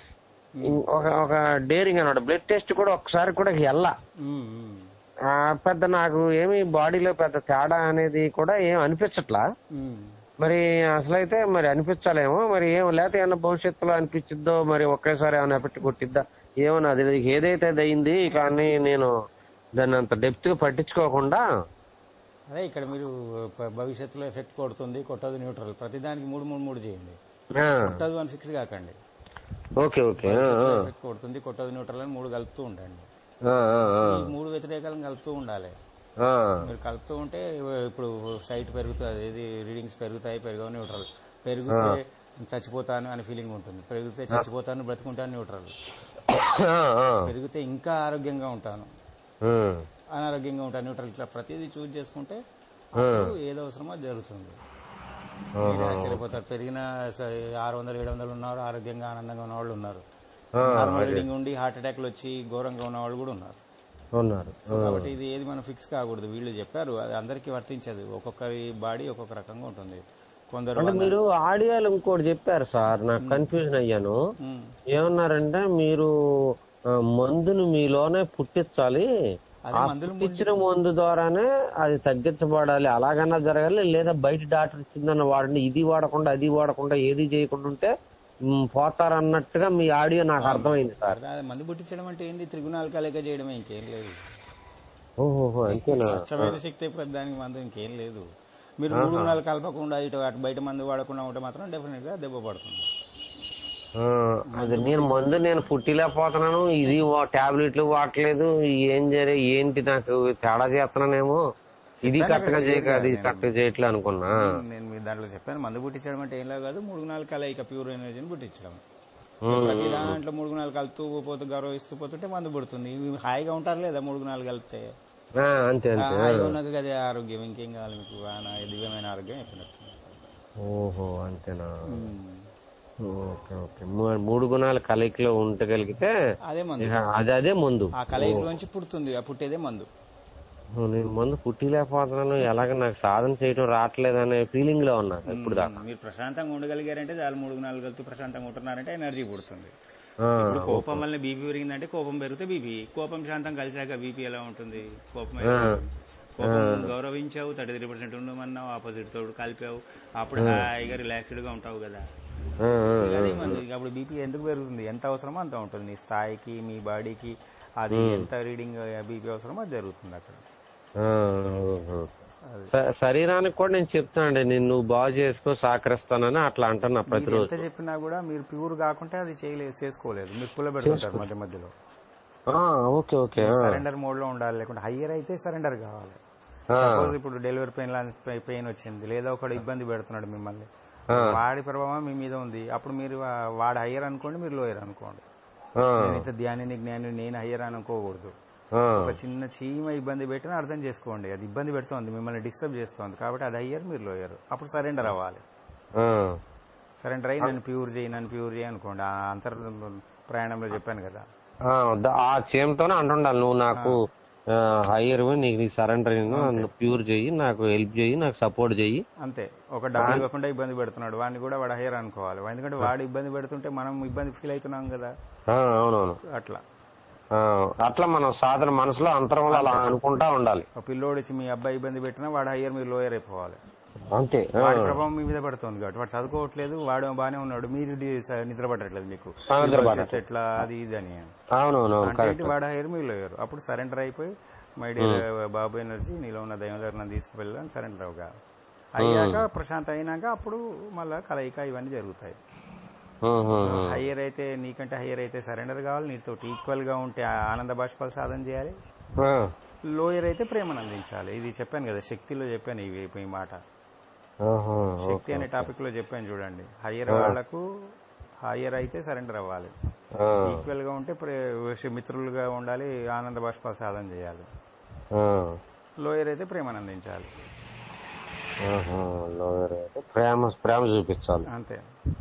ఇం- ఒక ఒక డేరింగ్ అన్నమాట బ్లడ్ టెస్ట్ కూడా ఒకసారి కూడా వెళ్ళా ఉమ్, ఉమ్. ఆ, పెద్ద నాకు ఏమి బాడీలో పెద్ద తేడా అనేది కూడా ఏం అనిపించట్లా ఉమ్. మరి అసలైతే మరి అనిపించాలేమో మరి ఏం లేకపోతే ఏమన్నా భవిష్యత్తులో అనిపించిద్దో మరి ఒకేసారి ఏమైనా ఎఫెక్ట్ కొట్టిద్దా ఏమో నాది తెలియదు. ఏదైతే అది అయింది కానీ నేను దాన్ని అంత డెప్త్ గా పట్టించుకోకుండా అదే ఇక్కడ మీరు ప- భవిష్యత్తులో ఎఫెక్ట్ కొడుతుంది కొట్టదు న్యూట్రల్ ప్రతిదానికి మూడు మూడు మూడు చేయండి ఆ, కొట్టదు అని ఫిక్స్ కాకండి ఓకే ఓకే ఆ, ఆ, ఎఫెక్ట్ కొడుతుంది కొట్టదు న్యూట్రల్ అని మూడు కలుపుతూ ఉండండి ఆ, ఆ, ఆ, ఈ మూడు వ్యతిరేకాలను కలుపుతూ ఉండాలి ఆ, మీరు కలుపుతూ ఉంటే ఇప్పుడు సైట్ పెరుగుతుంది ఏది రీడింగ్స్ పెరుగుతాయి పెరగవు న్యూట్రల్ పెరిగితే చచ్చిపోతాను అనే ఫీలింగ్ ఉంటుంది పెరిగితే చచ్చిపోతాను బ్రతుకుంటాను న్యూట్రల్ ఆ, ఆ, పెరిగితే ఇంకా ఆరోగ్యంగా ఉంటాను ఉమ్, అనారోగ్యంగా ఉంటాను న్యూట్రల్ ఇట్లా ప్రతిదీ చూజ్ చేసుకుంటే అప్పుడు ఏది అవసరమో అది జరుగుతుంది మీరు ఆశ్చర్యపోతారు పెరిగిన స- ఆరు వందలు ఏడు వందలు ఉన్నారు ఆరోగ్యంగా ఆనందంగా ఉన్న వాళ్ళు ఉన్నారు ఆ, నార్మల్ రీడింగ్ ఉండి హార్ట్ అటాక్లు వచ్చి ఘోరంగా ఉన్న వాళ్ళు కూడా ఉన్నారు ఉన్నారు సో కాబట్టి ఇది ఏది మనం ఫిక్స్ కాకూడదు వీళ్ళు చెప్పారు అది అందరికీ వర్తించదు ఒక్కొక్కరి బాడీ ఒక్కొక్క రకంగా ఉంటుంది కొందరు అంటే మీరు ఆడియోలు ఇంకోటి చెప్పారు సార్ నాకు కన్ఫ్యూజన్ అయ్యాను ఉమ్, ఏమన్నారంటే మీరు ఆ, మందును మీలోనే పుట్టించాలి అదే ఆ మందులు పుట్టించిన మందు ద్వారానే అది తగ్గించబడాలి అలాగన్నా జరగాలి లేదా బయట డాక్టర్ ఇచ్చిందన్న వాడండి ఇది వాడకుండా అది వాడకుండా ఏది చేయకుండా ఉంటే మ్, పోతారన్నట్టుగా మీ ఆడియో నాకు అర్థమైంది సార్ అదే మందు పుట్టించడం అంటే ఏంది త్రిగుణాలు కలయిక చేయడమే ఇంకేం లేదు ఓహో అంతేనా స్వచ్ఛమైన శక్తి ప్రతి దానికి మందు ఇంకేం లేదు మీరు మూడు గుణాలు కలపకుండా ఇటు అటు బయట మందు వాడకుండా ఉంటే మాత్రం డెఫినెట్ గా దెబ్బ పడుతుంది ఆ, అది నేను మందు నేను పుట్టిలేకపోతున్నాను ఇది టాబ్లెట్లు వాడలేదు ఏం జరి ఏంటి నాకు తేడా చేస్తున్నానేమో ఇది కరెక్ట్ గా చేయక అది కరెక్ట్ గా చేయట్లే అనుకున్నా నేను మీ దాంట్లో చెప్పాను మందు పుట్టించడం అంటే ఏం లేదు కాదు మూడు గుణాలు కలయిక ప్యూర్ ఎనర్జీని పుట్టించడం ఉమ్, ప్రతి దాంట్లో మూడు గుణాలు కలుపుతూ పోతూ గౌరవిస్తూ పోతుంటే మందు పుడుతుంది ఇవి హాయిగా ఉంటారు లేదా మూడు గుణాలు కలిపితే ఆ, అంతే ఆ, అంతే హాయిగా ఉన్నది కదా ఆరోగ్యం ఇంకేం కావాలి మీకు ఆ, నా దివ్యమైన ఆరోగ్యం అయిపోయినట్టు ఓహో అంతేనా ఓకే ఓకే మూ- మూడు గుణాల కలయికలో ఉండగలిగితే అదే మందు ఇక అది అదే మందు ఆ కలయికలోంచి పుడుతుంది ఆ పుట్టేదే మందు ఓ, నేను మందు పుట్టిలేకపోతున్నాను ఎలాగ నాకు సాధన చేయడం రావట్లేదు అనే ఫీలింగ్ లో ఉన్నా ఇప్పుడు దాకా మీరు ప్రశాంతంగా ఉండగలిగారంటే చాలు మూడు గుణాలు కలిపి ప్రశాంతంగా ఉంటున్నారంటే ఎనర్జీ పుడుతుంది ఆ, ఇప్పుడు కోపం వల్ల బీపీ పెరిగిందంటే కోపం పెరిగితే బీపీ కోపం శాంతం కలిసాక బీపీ ఎలా ఉంటుంది కోపం ఎలా ఉంటుంది? కోపం గౌరవించావు థర్టీ త్రీ పర్సెంట్ ఉండమన్నావు ఆపోజిట్ తోడు కలిపావు అప్పుడు హాయిగా రిలాక్స్డ్ గా ఉంటావు కదా ఆ, ఆ, అదే మంది ఇక అప్పుడు బీపీ ఎందుకు పెరుగుతుంది ఎంత అవసరమో అంత ఉంటుంది నీ స్థాయికి మీ బాడీకి అది ఎంత రీడింగ్ బీపీ అవసరమో అది జరుగుతుంది అక్కడ ఆ, ఓహో. స- శరీరానికి కూడా నేను చెప్తానండి నేను నువ్వు బాగు చేసుకో సహకరిస్తానని అట్లా అంటున్నా మీరు ప్రతిరోజు ఎంత చెప్పినా కూడా మీరు ప్యూర్ కాకుంటే అది చేయలేదు చేసుకోలేదు మీరు పుల్ల పెడుతుంటారు మధ్య మధ్యలో ఆ, ఓకే ఓకే ఆ, సరెండర్ మోడ్ లో ఉండాలి లేకుంటే హయ్యర్ అయితే సరెండర్ కావాలి ఆ. సపోజ్ ఇప్పుడు డెలివరీ పెయిన్ లాంటి పెయిన్ వచ్చింది లేదా ఒకడు ఇబ్బంది పెడుతున్నాడు మిమ్మల్ని ఆ. వాడి ప్రభావం మీ మీద ఉంది అప్పుడు మీరు వా- వాడు హయ్యర్ అనుకోండి మీరు లోయర్ అనుకోండి ఆ, నేనైతే ధ్యానిని జ్ఞాని నేను హయ్యర్ అనుకోకూడదు ఆ, ఒక చిన్న చీమ ఇబ్బంది పెట్టినా అర్థం చేసుకోండి అది ఇబ్బంది పెడుతోంది మిమ్మల్ని డిస్టర్బ్ చేస్తోంది కాబట్టి అది హయ్యర్ మీరు లోయర్ అప్పుడు సరెండర్ అవ్వాలి ఆ, సరెండర్ అయ్యి నన్ను ప్యూర్ చేయి నన్ను ప్యూర్ చేయి అనుకోండి ఆ అంతర్ ప్రయాణంలో చెప్పాను కదా ఆ, ద- ఆ చేయంతోనే అంటుండాలి నువ్వు నాకు హయ్యర్ నీకు నీ సరెండర్ నన్ను ప్యూర్ చెయ్యి నాకు హెల్ప్ చెయ్యి నాకు సపోర్ట్ చెయ్యి అంతే ఒక డబ్బులు ఇవ్వకుండా ఇబ్బంది పెడుతున్నాడు వాడిని కూడా వాడు హైర్ అనుకోవాలి ఎందుకంటే వాడు ఇబ్బంది పెడుతుంటే మనం ఇబ్బంది ఫీల్ అవుతున్నాం కదా ఆ, అవునవును అట్లా ఆ, అట్లా మనం సాధన మనసులో అంతరంలో అలా అనుకుంటా ఉండాలి ఒక పిల్లోడు వచ్చి మీ అబ్బాయి ఇబ్బంది పెట్టినా వాడు హయ్యర్ మీరు లోయర్ అయిపోవాలి అంతే ఆ, వాడి ప్రభావం మీ మీద పడుతుంది కాబట్టి వాడు చదువుకోవట్లేదు వాడు బానే ఉన్నాడు మీరు ది- స- నిద్ర పట్టట్లేదు మీకు ఆ, నిద్ర మీ భవిష్యత్తు ఎట్లా అది ఇది అని అవునవునవును అంటే ఏంటి వాడు హైర్ మీరు లోయర్ అప్పుడు సరెండర్ అయిపోయి మై డియర్ బాబు ఎనర్జీ నీలో ఉన్న దైవం దగ్గర నన్ను తీసుకువెళ్ళని సరెండర్ అవగా అయ్యాక ప్రశాంత్ అయినాక అప్పుడు మళ్ళా కలయిక ఇవన్నీ జరుగుతాయి ఉమ్, ఉమ్, ఉమ్. హయ్యర్ అయితే నీకంటే హయ్యర్ అయితే సరెండర్ కావాలి నీతో ఈక్వల్ గా ఉంటే ఆ ఆనంద బాష్పాలు సాధన చేయాలి ఆ, లోయర్ అయితే ప్రేమను అందించాలి ఇది చెప్పాను కదా శక్తిలో చెప్పాను ఇవి ఈ మాట ఆహా, శక్తి అనే టాపిక్ లో చెప్పాను చూడండి హయ్యర్ వాళ్లకు హయ్యర్ అయితే సరెండర్ అవ్వాలి ఆ, ఈక్వల్ గా ఉంటే ప్రే- మిత్రులుగా ఉండాలి ఆనంద బాష్పాలు సాధన చేయాలి ఆ, లోయర్ అయితే ప్రేమను అందించాలి ఆహా, లోయర్ అయితే ప్రేమ ప్రేమ చూపించాలి అంతే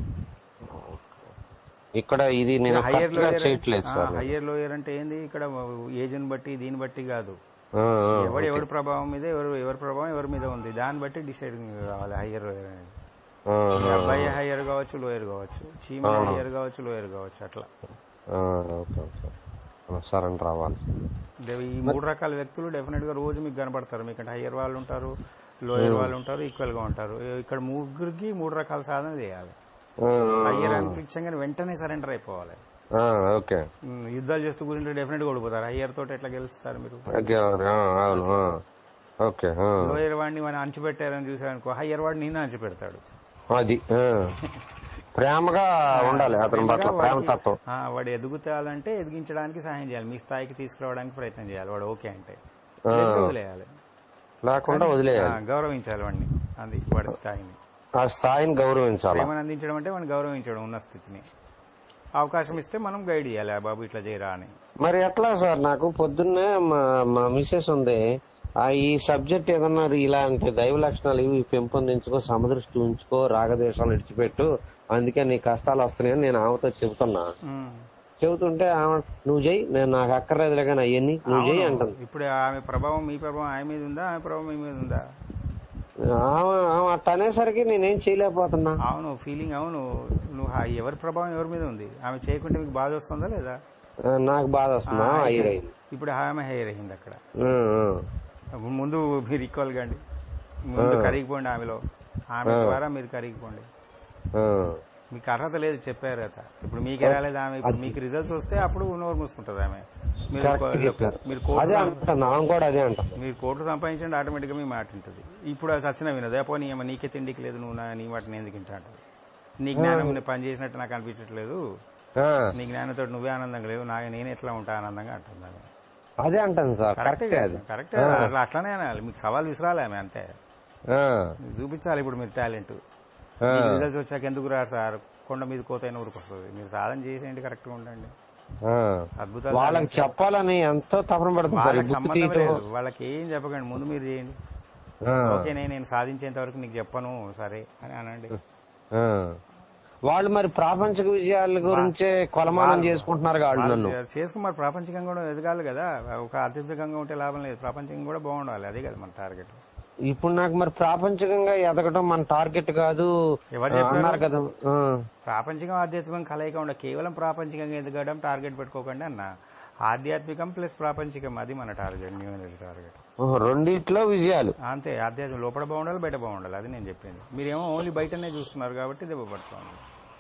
ఇక్కడ ఇది నేను హయ్యర్ కరెక్ట్ గా లోయర్ చేయట్లేదు సార్ హయ్యర్ లోయర్ అంటే ఏంది ఇక్కడ ఏజ్ని బట్టి దీన్ని బట్టి కాదు ఆ, ఆ, ఎవడు ఎవరి ప్రభావం మీద ఎవరు ఎవరి ప్రభావం ఎవరి మీద ఉంది దాన్ని బట్టి డిసైడ్ కావాలి హయ్యర్ లోయర్ అనేది ఆ, ఈ అబ్బాయి హయ్యర్ కావచ్చు లోయర్ కావచ్చు చీమ హయ్యర్ కావచ్చు లోయర్ కావచ్చు అట్లా ఆ, ఓకే ఓకే సరెండర్ అవ్వాలి దే- ఈ మూడు రకాల వ్యక్తులు డెఫినెట్ గా రోజు మీకు కనపడతారు మీకంటే హయ్యర్ వాళ్ళు ఉంటారు లోయర్ వాళ్ళు ఉంటారు ఈక్వల్ గా ఉంటారు ఇక్కడ ముగ్గురికి మూడు రకాల సాధన చేయాలి ఆ, హయ్యర్ అనిపించగానే వెంటనే సరెండర్ అయిపోవాలి ఆ, ఓకే ఉమ్, యుద్ధాలు చేస్తూ కూర్చుంటే డెఫినెట్ గా ఓడిపోతారు హయ్యర్ తోటి ఎట్లా గెలుస్తారు మీరు ఓకే ఆ, అవును ఆ, ఓకే ఆ, లోయర్ వాడిని మనం అంచిపెట్టారని చూసారనుకో హయ్యర్ వాడిని నేను అంచిపెడతాడు అది ఆ. ప్రేమగా ఉండాలి అతని పట్ల ప్రేమ తత్వం ఆ, వాడు ఎదుగుతాలంటే ఎదిగించడానికి సహాయం చేయాలి మీ స్థాయికి తీసుకురావడానికి ప్రయత్నం చేయాలి వాడు ఓకే అంటే లేకపోతే వదిలేయాలి లేకుండా ఆ, వదిలేయాలి గౌరవించాలి వాడిని అది వాడి స్థాయిని ఆ స్థాయిని గౌరవించాలి ప్రేమను అందించడం అంటే వాడిని గౌరవించడం ఉన్న స్థితిని అవకాశం ఇస్తే మనం గైడ్ చేయాలి ఆ బాబు ఇట్లా చేయరా అని మరి ఎట్లా సార్ నాకు పొద్దున్నే మా మా మిసెస్ ఉంది ఆ ఈ సబ్జెక్ట్ ఏదన్నా ఇలాంటి దైవ లక్షణాలు ఇవి పెంపొందించుకో సమదృష్టి ఉంచుకో రాగదేశాలు విడిచిపెట్టు అందుకే నీ కష్టాలు వస్తున్నాయని నేను ఆమెతో చెబుతున్నా ఉమ్. చెబుతుంటే ఆమె నువ్వు చెయ్యి నేను నాకు అక్కర్లేదులే కానీ అవన్నీ నువ్వు చెయ్యి అంటుంది ఇప్పుడు ఆమె ప్రభావం మీ ప్రభావం ఆమె మీద ఉందా ఆమె ప్రభావం మీ మీద ఉందా ఆమె ఆమె అట్ట అనేసరికి నేనేం చేయలేకపోతున్నా అవును ఫీలింగ్ అవును నువ్వు ఆ ఎవరి ప్రభావం ఎవరి మీద ఉంది ఆమె చేయకుంటే మీకు బాధ వస్తుందా లేదా ఆ, నాకు బాధ వస్తుందా ఆ, అయ్యరైంది ఇప్పుడు ఆమె హెయిర్ అయింది అక్కడ ముందు మీరు ఈక్వల్ కండి ముందు ఆ. కరిగిపోండి ఆమెలో ఆమె ద్వారా మీరు కరిగిపోండి మీకు అర్హత లేదు చెప్పారు అత ఇప్పుడు మీకే రాలేదు ఆమె ఇప్పుడు మీకు రిజల్ట్స్ వస్తే అప్పుడు నోరు మూసుకుంటది ఆమె మీరు కరెక్ట్ చెప్పారు మీరు అదే కోర్టు అంటుంది ఆమె కూడా అదే అంటుంది మీరు కోర్టు సంపాదించండి ఆటోమేటిక్ గా మీ మాట ఉంటుంది ఇప్పుడు అది సచిన వినదు అపో నీ ఏమో నీకే తిండికి లేదు నువ్వు నా- నీ వాటిని ఎందుకు ఇంటా అంటది నీ జ్ఞానం నేను పని చేసినట్టు నాకు అనిపించట్లేదు ఆ, నీ జ్ఞానంతో నువ్వే ఆనందంగా లేవు నా నేను ఎట్లా ఉంటా ఆనందంగా అంటుంది ఆమె. అదే అంటాను సార్ కరెక్టే కరెక్టే కదా అది కరెక్టే అట్లా అట్లానే అనాలి మీకు సవాల్ విసిరాలి ఆమె అంతే ఆ, మీకు చూపించాలి ఇప్పుడు మీరు టాలెంట్ ఆ, రిజల్ట్స్ వచ్చాక ఎందుకు రారు సార్ కొండ మీద కోతైన ఊరికి వస్తుంది మీరు సాధన చేసేయండి కరెక్ట్ గా ఉండండి ఆ. అద్భుతాలు వాళ్ళకి చెప్పాలని ఎంతో తపన పడుతుంది సార్ ఈ వాళ్ళకి బుక్ సంబంధం తీయటం లేదు వాళ్ళకి ఏం చెప్పకండి ముందు మీరు చేయండి ఆ, ఓకే నేను నేను సాధించేంత వరకు నీకు చెప్పను సరే అని అనండి ఆ. వాళ్ళు మరి ప్రాపంచిక విజయాల గురించే కొలమానం చేసుకుంటున్నారు వాళ్ళు నన్ను వాళ్ళు చేసుకుని మరి ప్రాపంచికంగా కూడా ఎదగాలి కదా ఒక ఆధ్యాత్మికంగా ఉంటే లాభం లేదు ప్రాపంచికంగా కూడా బాగుండాలి అదే కదా మన టార్గెట్ ఇప్పుడు నాకు మరి ప్రాపంచికంగా ఎదగటం మన టార్గెట్ కాదు ఎవరు ఆ, చెప్పారు? అన్నారు కదా ఆ. ప్రాపంచికం ఆధ్యాత్మికం కలయిక ఉండ కేవలం ప్రాపంచికంగా ఎదగడం టార్గెట్ పెట్టుకోకండి అన్న ఆధ్యాత్మికం ప్లస్ ప్రాపంచికం అది మన టార్గెట్ న్యూ ఎనర్జీ టార్గెట్ ఓహో, రెండిట్లో విజయాలు అంతే ఆధ్యాత్మిక లోపల బాగుండాలి బయట బాగుండాలి అది నేను చెప్పింది మీరేమో ఓన్లీ బయటనే చూస్తున్నారు కాబట్టి దెబ్బ పడుతుంది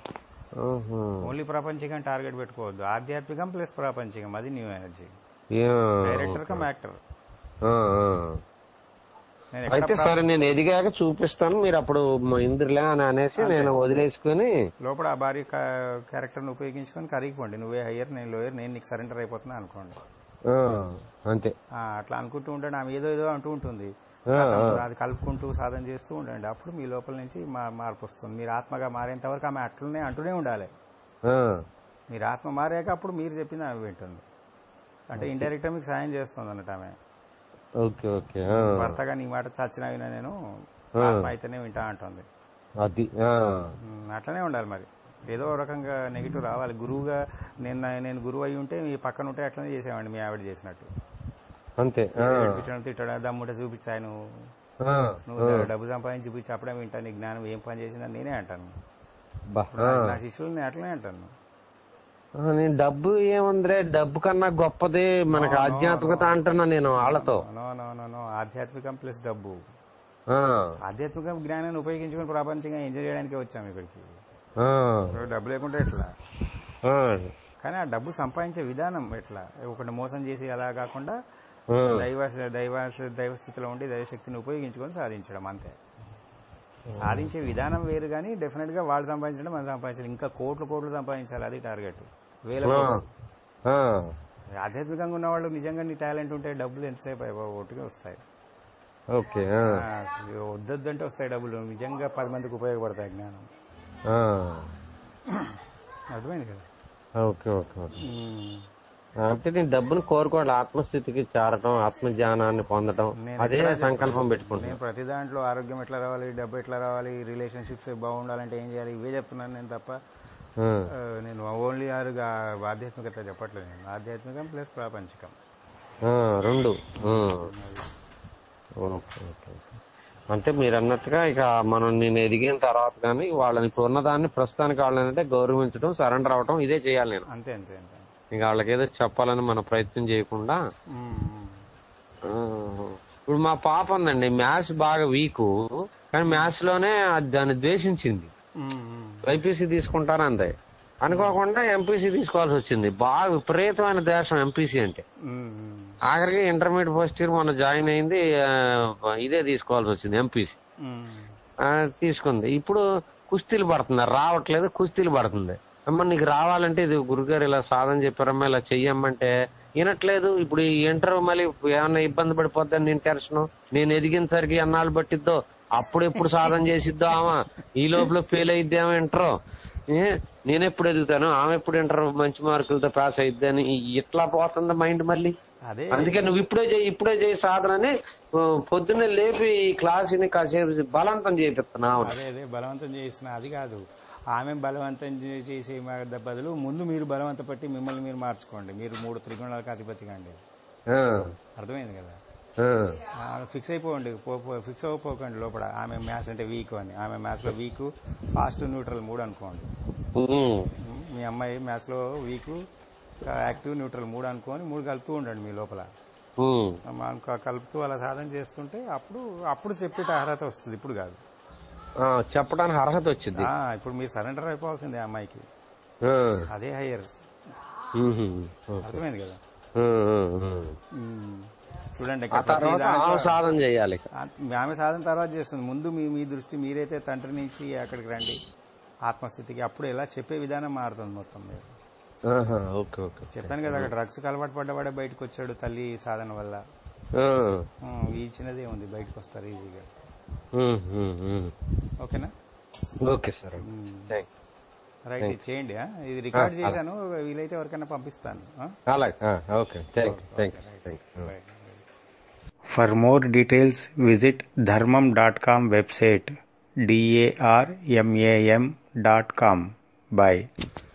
ఓహో. ఓన్లీ ప్రపంచికం టార్గెట్ పెట్టుకోవద్దు ఆధ్యాత్మికం ప్లస్ ప్రాపంచికం అది new energy yeah. Director cum actor ఆ, ఆ. నేను అయితే ఎక్కడ సరే నేను ఎదిగాక చూపిస్తాను మీరు అప్పుడు మ- ఇంద్రులే అని అనేసి నేను వదిలేసుకుని లోపల ఆ భారీ క్యారెక్టర్ ను ఉపయోగించుకొని కరిగిపోండి నువ్వే హయ్యర్ నేను లోయర్ నేను నీకు సరెండర్ అయిపోతున్నా అనుకోండి ఆ, అంతే ఆ, అట్లా అనుకుంటూ ఉండండి ఆమె ఏదో ఏదో అంటూ ఉంటుంది ఆ, ఆ. అది కలుపుకుంటూ సాధన చేస్తూ ఉండండి అప్పుడు మీ లోపల నుంచి మా- మార్పు వస్తుంది మీరు ఆత్మగా మారేంత వరకు ఆమె అట్లనే అంటూనే ఉండాలి ఆ, మీరు ఆత్మ మారాక అప్పుడు మీరు చెప్పింది ఆమె వింటుంది అంటే ఇండైరెక్ట్ గా మీకు సాయం చేస్తుంది అన్నట్టు ఆమె ఓకే ఓకే ఆ. భర్తగా నీ మాట చచ్చినా వినా నేను ఆ. ఆత్మ అయితేనే వింటా అంటుంది అది ఆ. ఉమ్, అట్లనే ఉండాలి మరి ఏదో ఒక రకంగా నెగిటివ్ రావాలి గురువుగా నేను నేను గురువు అయి ఉంటే మీ పక్కన ఉంటే అట్లనే చేసేవాడిని మీ ఆవిడ చేసినట్టు అంతే ఆ. ఏడిపించడం తిట్టడం దమ్ముంటే చూపించాయి నువ్వు ఆ. నువ్వు డబ్బు సంపాదించి చూపించి అప్పుడే వింటా నీ జ్ఞానం ఏం పని చేసిందని నేనే అంటాను బా. ఆ. నా శిష్యులు నేను అట్లనే అంటాను ఆ, నేను డబ్బు ఏముందిరే డబ్బు కన్నా గొప్పది మనకి ఆధ్యాత్మికత అంటున్నా నేను వాళ్ళతో నో నో నో నో ఆధ్యాత్మికం ప్లస్ డబ్బు ఆ. ఆధ్యాత్మిక జ్ఞానాన్ని ఉపయోగించుకొని ప్రపంచంగా ఎంజాయ్ చేయడానికి వచ్చాము ఇక్కడికి ఆ. ఇప్పుడు డబ్బు లేకుంటే ఎట్లా ఆ. కానీ ఆ డబ్బు సంపాదించే విధానం ఎట్లా ఒకటి మోసం చేసి అలా కాకుండా ఆ. దైవ దైవ దైవ స్థితిలో ఉండి దైవశక్తిని ఉపయోగించుకొని సాధించడం అంతే సాధించే విధానం వేరు కానీ డెఫినెట్ గా వాళ్ళు సంపాదించడం మనం సంపాదించాలి ఇంకా కోట్లు కోట్లు సంపాదించాలి అది టార్గెట్ వేల ఆ. కోట్లు. ఆ. ఆధ్యాత్మికంగా ఉన్న వాళ్ళు నిజంగా నీ టాలెంట్ ఉంటే డబ్బులు ఎంతసేపు అయిపో ఒట్టుగా వస్తాయి ఓకే ఆ. ఆ, అసలు వద్దొద్దంటే వస్తాయి డబ్బులు నిజంగా పది మందికి ఉపయోగపడతాయి జ్ఞానం ఆ. అర్థమైంది కదా ఓకే ఓకే ఓకే ఉమ్. అంటే నేను డబ్బును కోరుకోవాలి ఆత్మస్థితికి చేరటం ఆత్మ జ్ఞానాన్ని పొందటం నేను అదే ఎక్కడా సంకల్పం నేను పెట్టుకుంటాను ప్రతి దాంట్లో ఆరోగ్యం ఎట్లా రావాలి డబ్బు ఎట్లా రావాలి రిలేషన్షిప్స్ బాగుండాలంటే ఏం చేయాలి ఇవే చెప్తున్నాను నేను తప్ప ఆ. ఆ, నేను ఓన్లీ ఆరుగా ఆధ్యాత్మికత చెప్పట్లేదు నేను ఆధ్యాత్మికం ప్లస్ ప్రాపంచికం ఆ, రెండు ఆ. Okay okay okay. అంటే మీరు అన్నట్టుగా ఇక మనం నేను ఎదిగిన తర్వాత కానీ వాళ్ళని ఇప్పుడు ఉన్నదాన్ని ప్రస్తుతానికి వాళ్ళని అంటే గౌరవించడం సరెండర్ అవడం ఇదే చేయాలి నేను అంతే అంతే అంతే ఇంకా వాళ్ళకి ఏదో చెప్పాలని మన ప్రయత్నం చేయకుండా ఉమ్, ఉమ్. ఆ, ఇప్పుడు మా పాప ఉందండి మ్యాథ్స్ బాగా వీక్ కానీ మ్యాథ్స్ లోనే అది దాన్ని ద్వేషించింది ఉమ్, ఉమ్. బైపీసీ తీసుకుంటానంది అనుకోకుండా ఎంపీసీ తీసుకోవాల్సి వచ్చింది బాగా విపరీతమైన దేశం ఎంపీసీ అంటే ఉమ్, ఉమ్. ఆఖరికి ఇంటర్మీడియట్ ఫస్ట్ ఇయర్ మొన్న జాయిన్ అయింది ఆ, ఇదే తీసుకోవాల్సి వచ్చింది ఎంపీసీ ఉమ్. తీసుకుంది ఇప్పుడు కుస్తీలు పడుతుంది రావట్లేదు కుస్తీలు పడుతుంది అమ్మ నీకు రావాలంటే ఇది గురుగారు ఇలా సాధన చెప్పారమ్మా ఇలా చెయ్యమ్మంటే వినట్లేదు ఇప్పుడు ఈ ఇంటర్ మళ్ళీ ఏమన్నా ఇబ్బంది పడిపోద్దని నేను టెన్షన్ నేను ఎదిగిన సరికి ఎన్నాళ్ళు పట్టిద్దో అప్పుడు ఎప్పుడు సాధన చేసిద్దో ఆమె ఈ లోపల ఫెయిల్ అయిద్దేమో ఇంటర్ నేను ఎప్పుడు ఎదుగుతాను ఆమె ఎప్పుడు ఇంటర్ మంచి మార్కులతో పాస్ అయిద్ది అని ఇట్లా పోతుంది మైండ్ మళ్ళీ అదే అందుకే నువ్వు ఇప్పుడే చేయి ఇప్పుడే చేయి సాధనని ఆ, పొద్దున్నే లేపి ఈ క్లాసుని కాసేపు బలవంతం చేపిస్తున్నావు అదే అదే బలవంతం చేసిన అది కాదు ఆమె బలవంతం చే- చేసే మా- బదులు ముందు మీరు బలవంత పట్టి మిమ్మల్ని మీరు మార్చుకోండి మీరు మూడు త్రిగుణాలకు అధిపతి కాండి ఆ, అర్థమైంది కదా ఆ, ఫిక్స్ అయిపోండి ఫిక్స్ అయిపోకండి లోపల ఆమె మ్యాథ్స్ అంటే వీక్ అని ఆమె మ్యాథ్స్ లో వీక్ ఫాస్ట్ న్యూట్రల్ మూడు అనుకోండి ఉమ్, ఉమ్, మీ అమ్మాయి మ్యాథ్స్ లో వీక్ యాక్టివ్ న్యూట్రల్ మూడు అనుకొని మూడు కలుపుతూ ఉండండి మీ లోపల ఉమ్, మనం క- కలుపుతూ అలా సాధన చేస్తుంటే అప్పుడు అప్పుడు చెప్పేట అర్హత వస్తుంది ఇప్పుడు కాదు ఆ, చెప్పడానికి అర్హత వచ్చింది ఆ, ఇప్పుడు మీరు సరెండర్ అయిపోవాల్సిందే ఆ అమ్మాయికి ఆ, అదే హయ్యర్ ఉహు, ఓకే. అర్థమైంది కదా ఆ, ఆ, ఆ. ఉమ్, చూడండి ఆ ఇక్కడ ప్రతి తర్వాత దాంట్లో- ఆమె సాధన చేయాలి ఇక. ఆ- ఆమె సాధన తర్వాత చేస్తుంది ముందు మీ మీ దృష్టి మీరైతే తండ్రి నుంచి అక్కడికి రండి ఆత్మస్థితికి అప్పుడు ఎలా చెప్పే విధానం మారుతుంది మొత్తం మీరు ఆహా, ఓకే ఓకే చెప్పాను కదా అక్కడ డ్రగ్స్ అలవాటు పడ్డవాడే బయటకు వచ్చాడు తల్లి సాధన వల్ల ఆ, ఉమ్, ఈ చిన్నదే ఉంది బయటకు వస్తారు ఈజీగా ఉమ్, ఉమ్, ఉమ్. ఓకేనా ఓకే సార్ థ్యాంక్ రైట్ ఇది చేయండి ఆ? ఇది రికార్డ్ చేశాను వీలైతే ఎవరికైనా పంపిస్తాను ఆ? అలాగే ఆ, okay thank thank thank For more details, visit dharmam.com website darmam.com. Bye.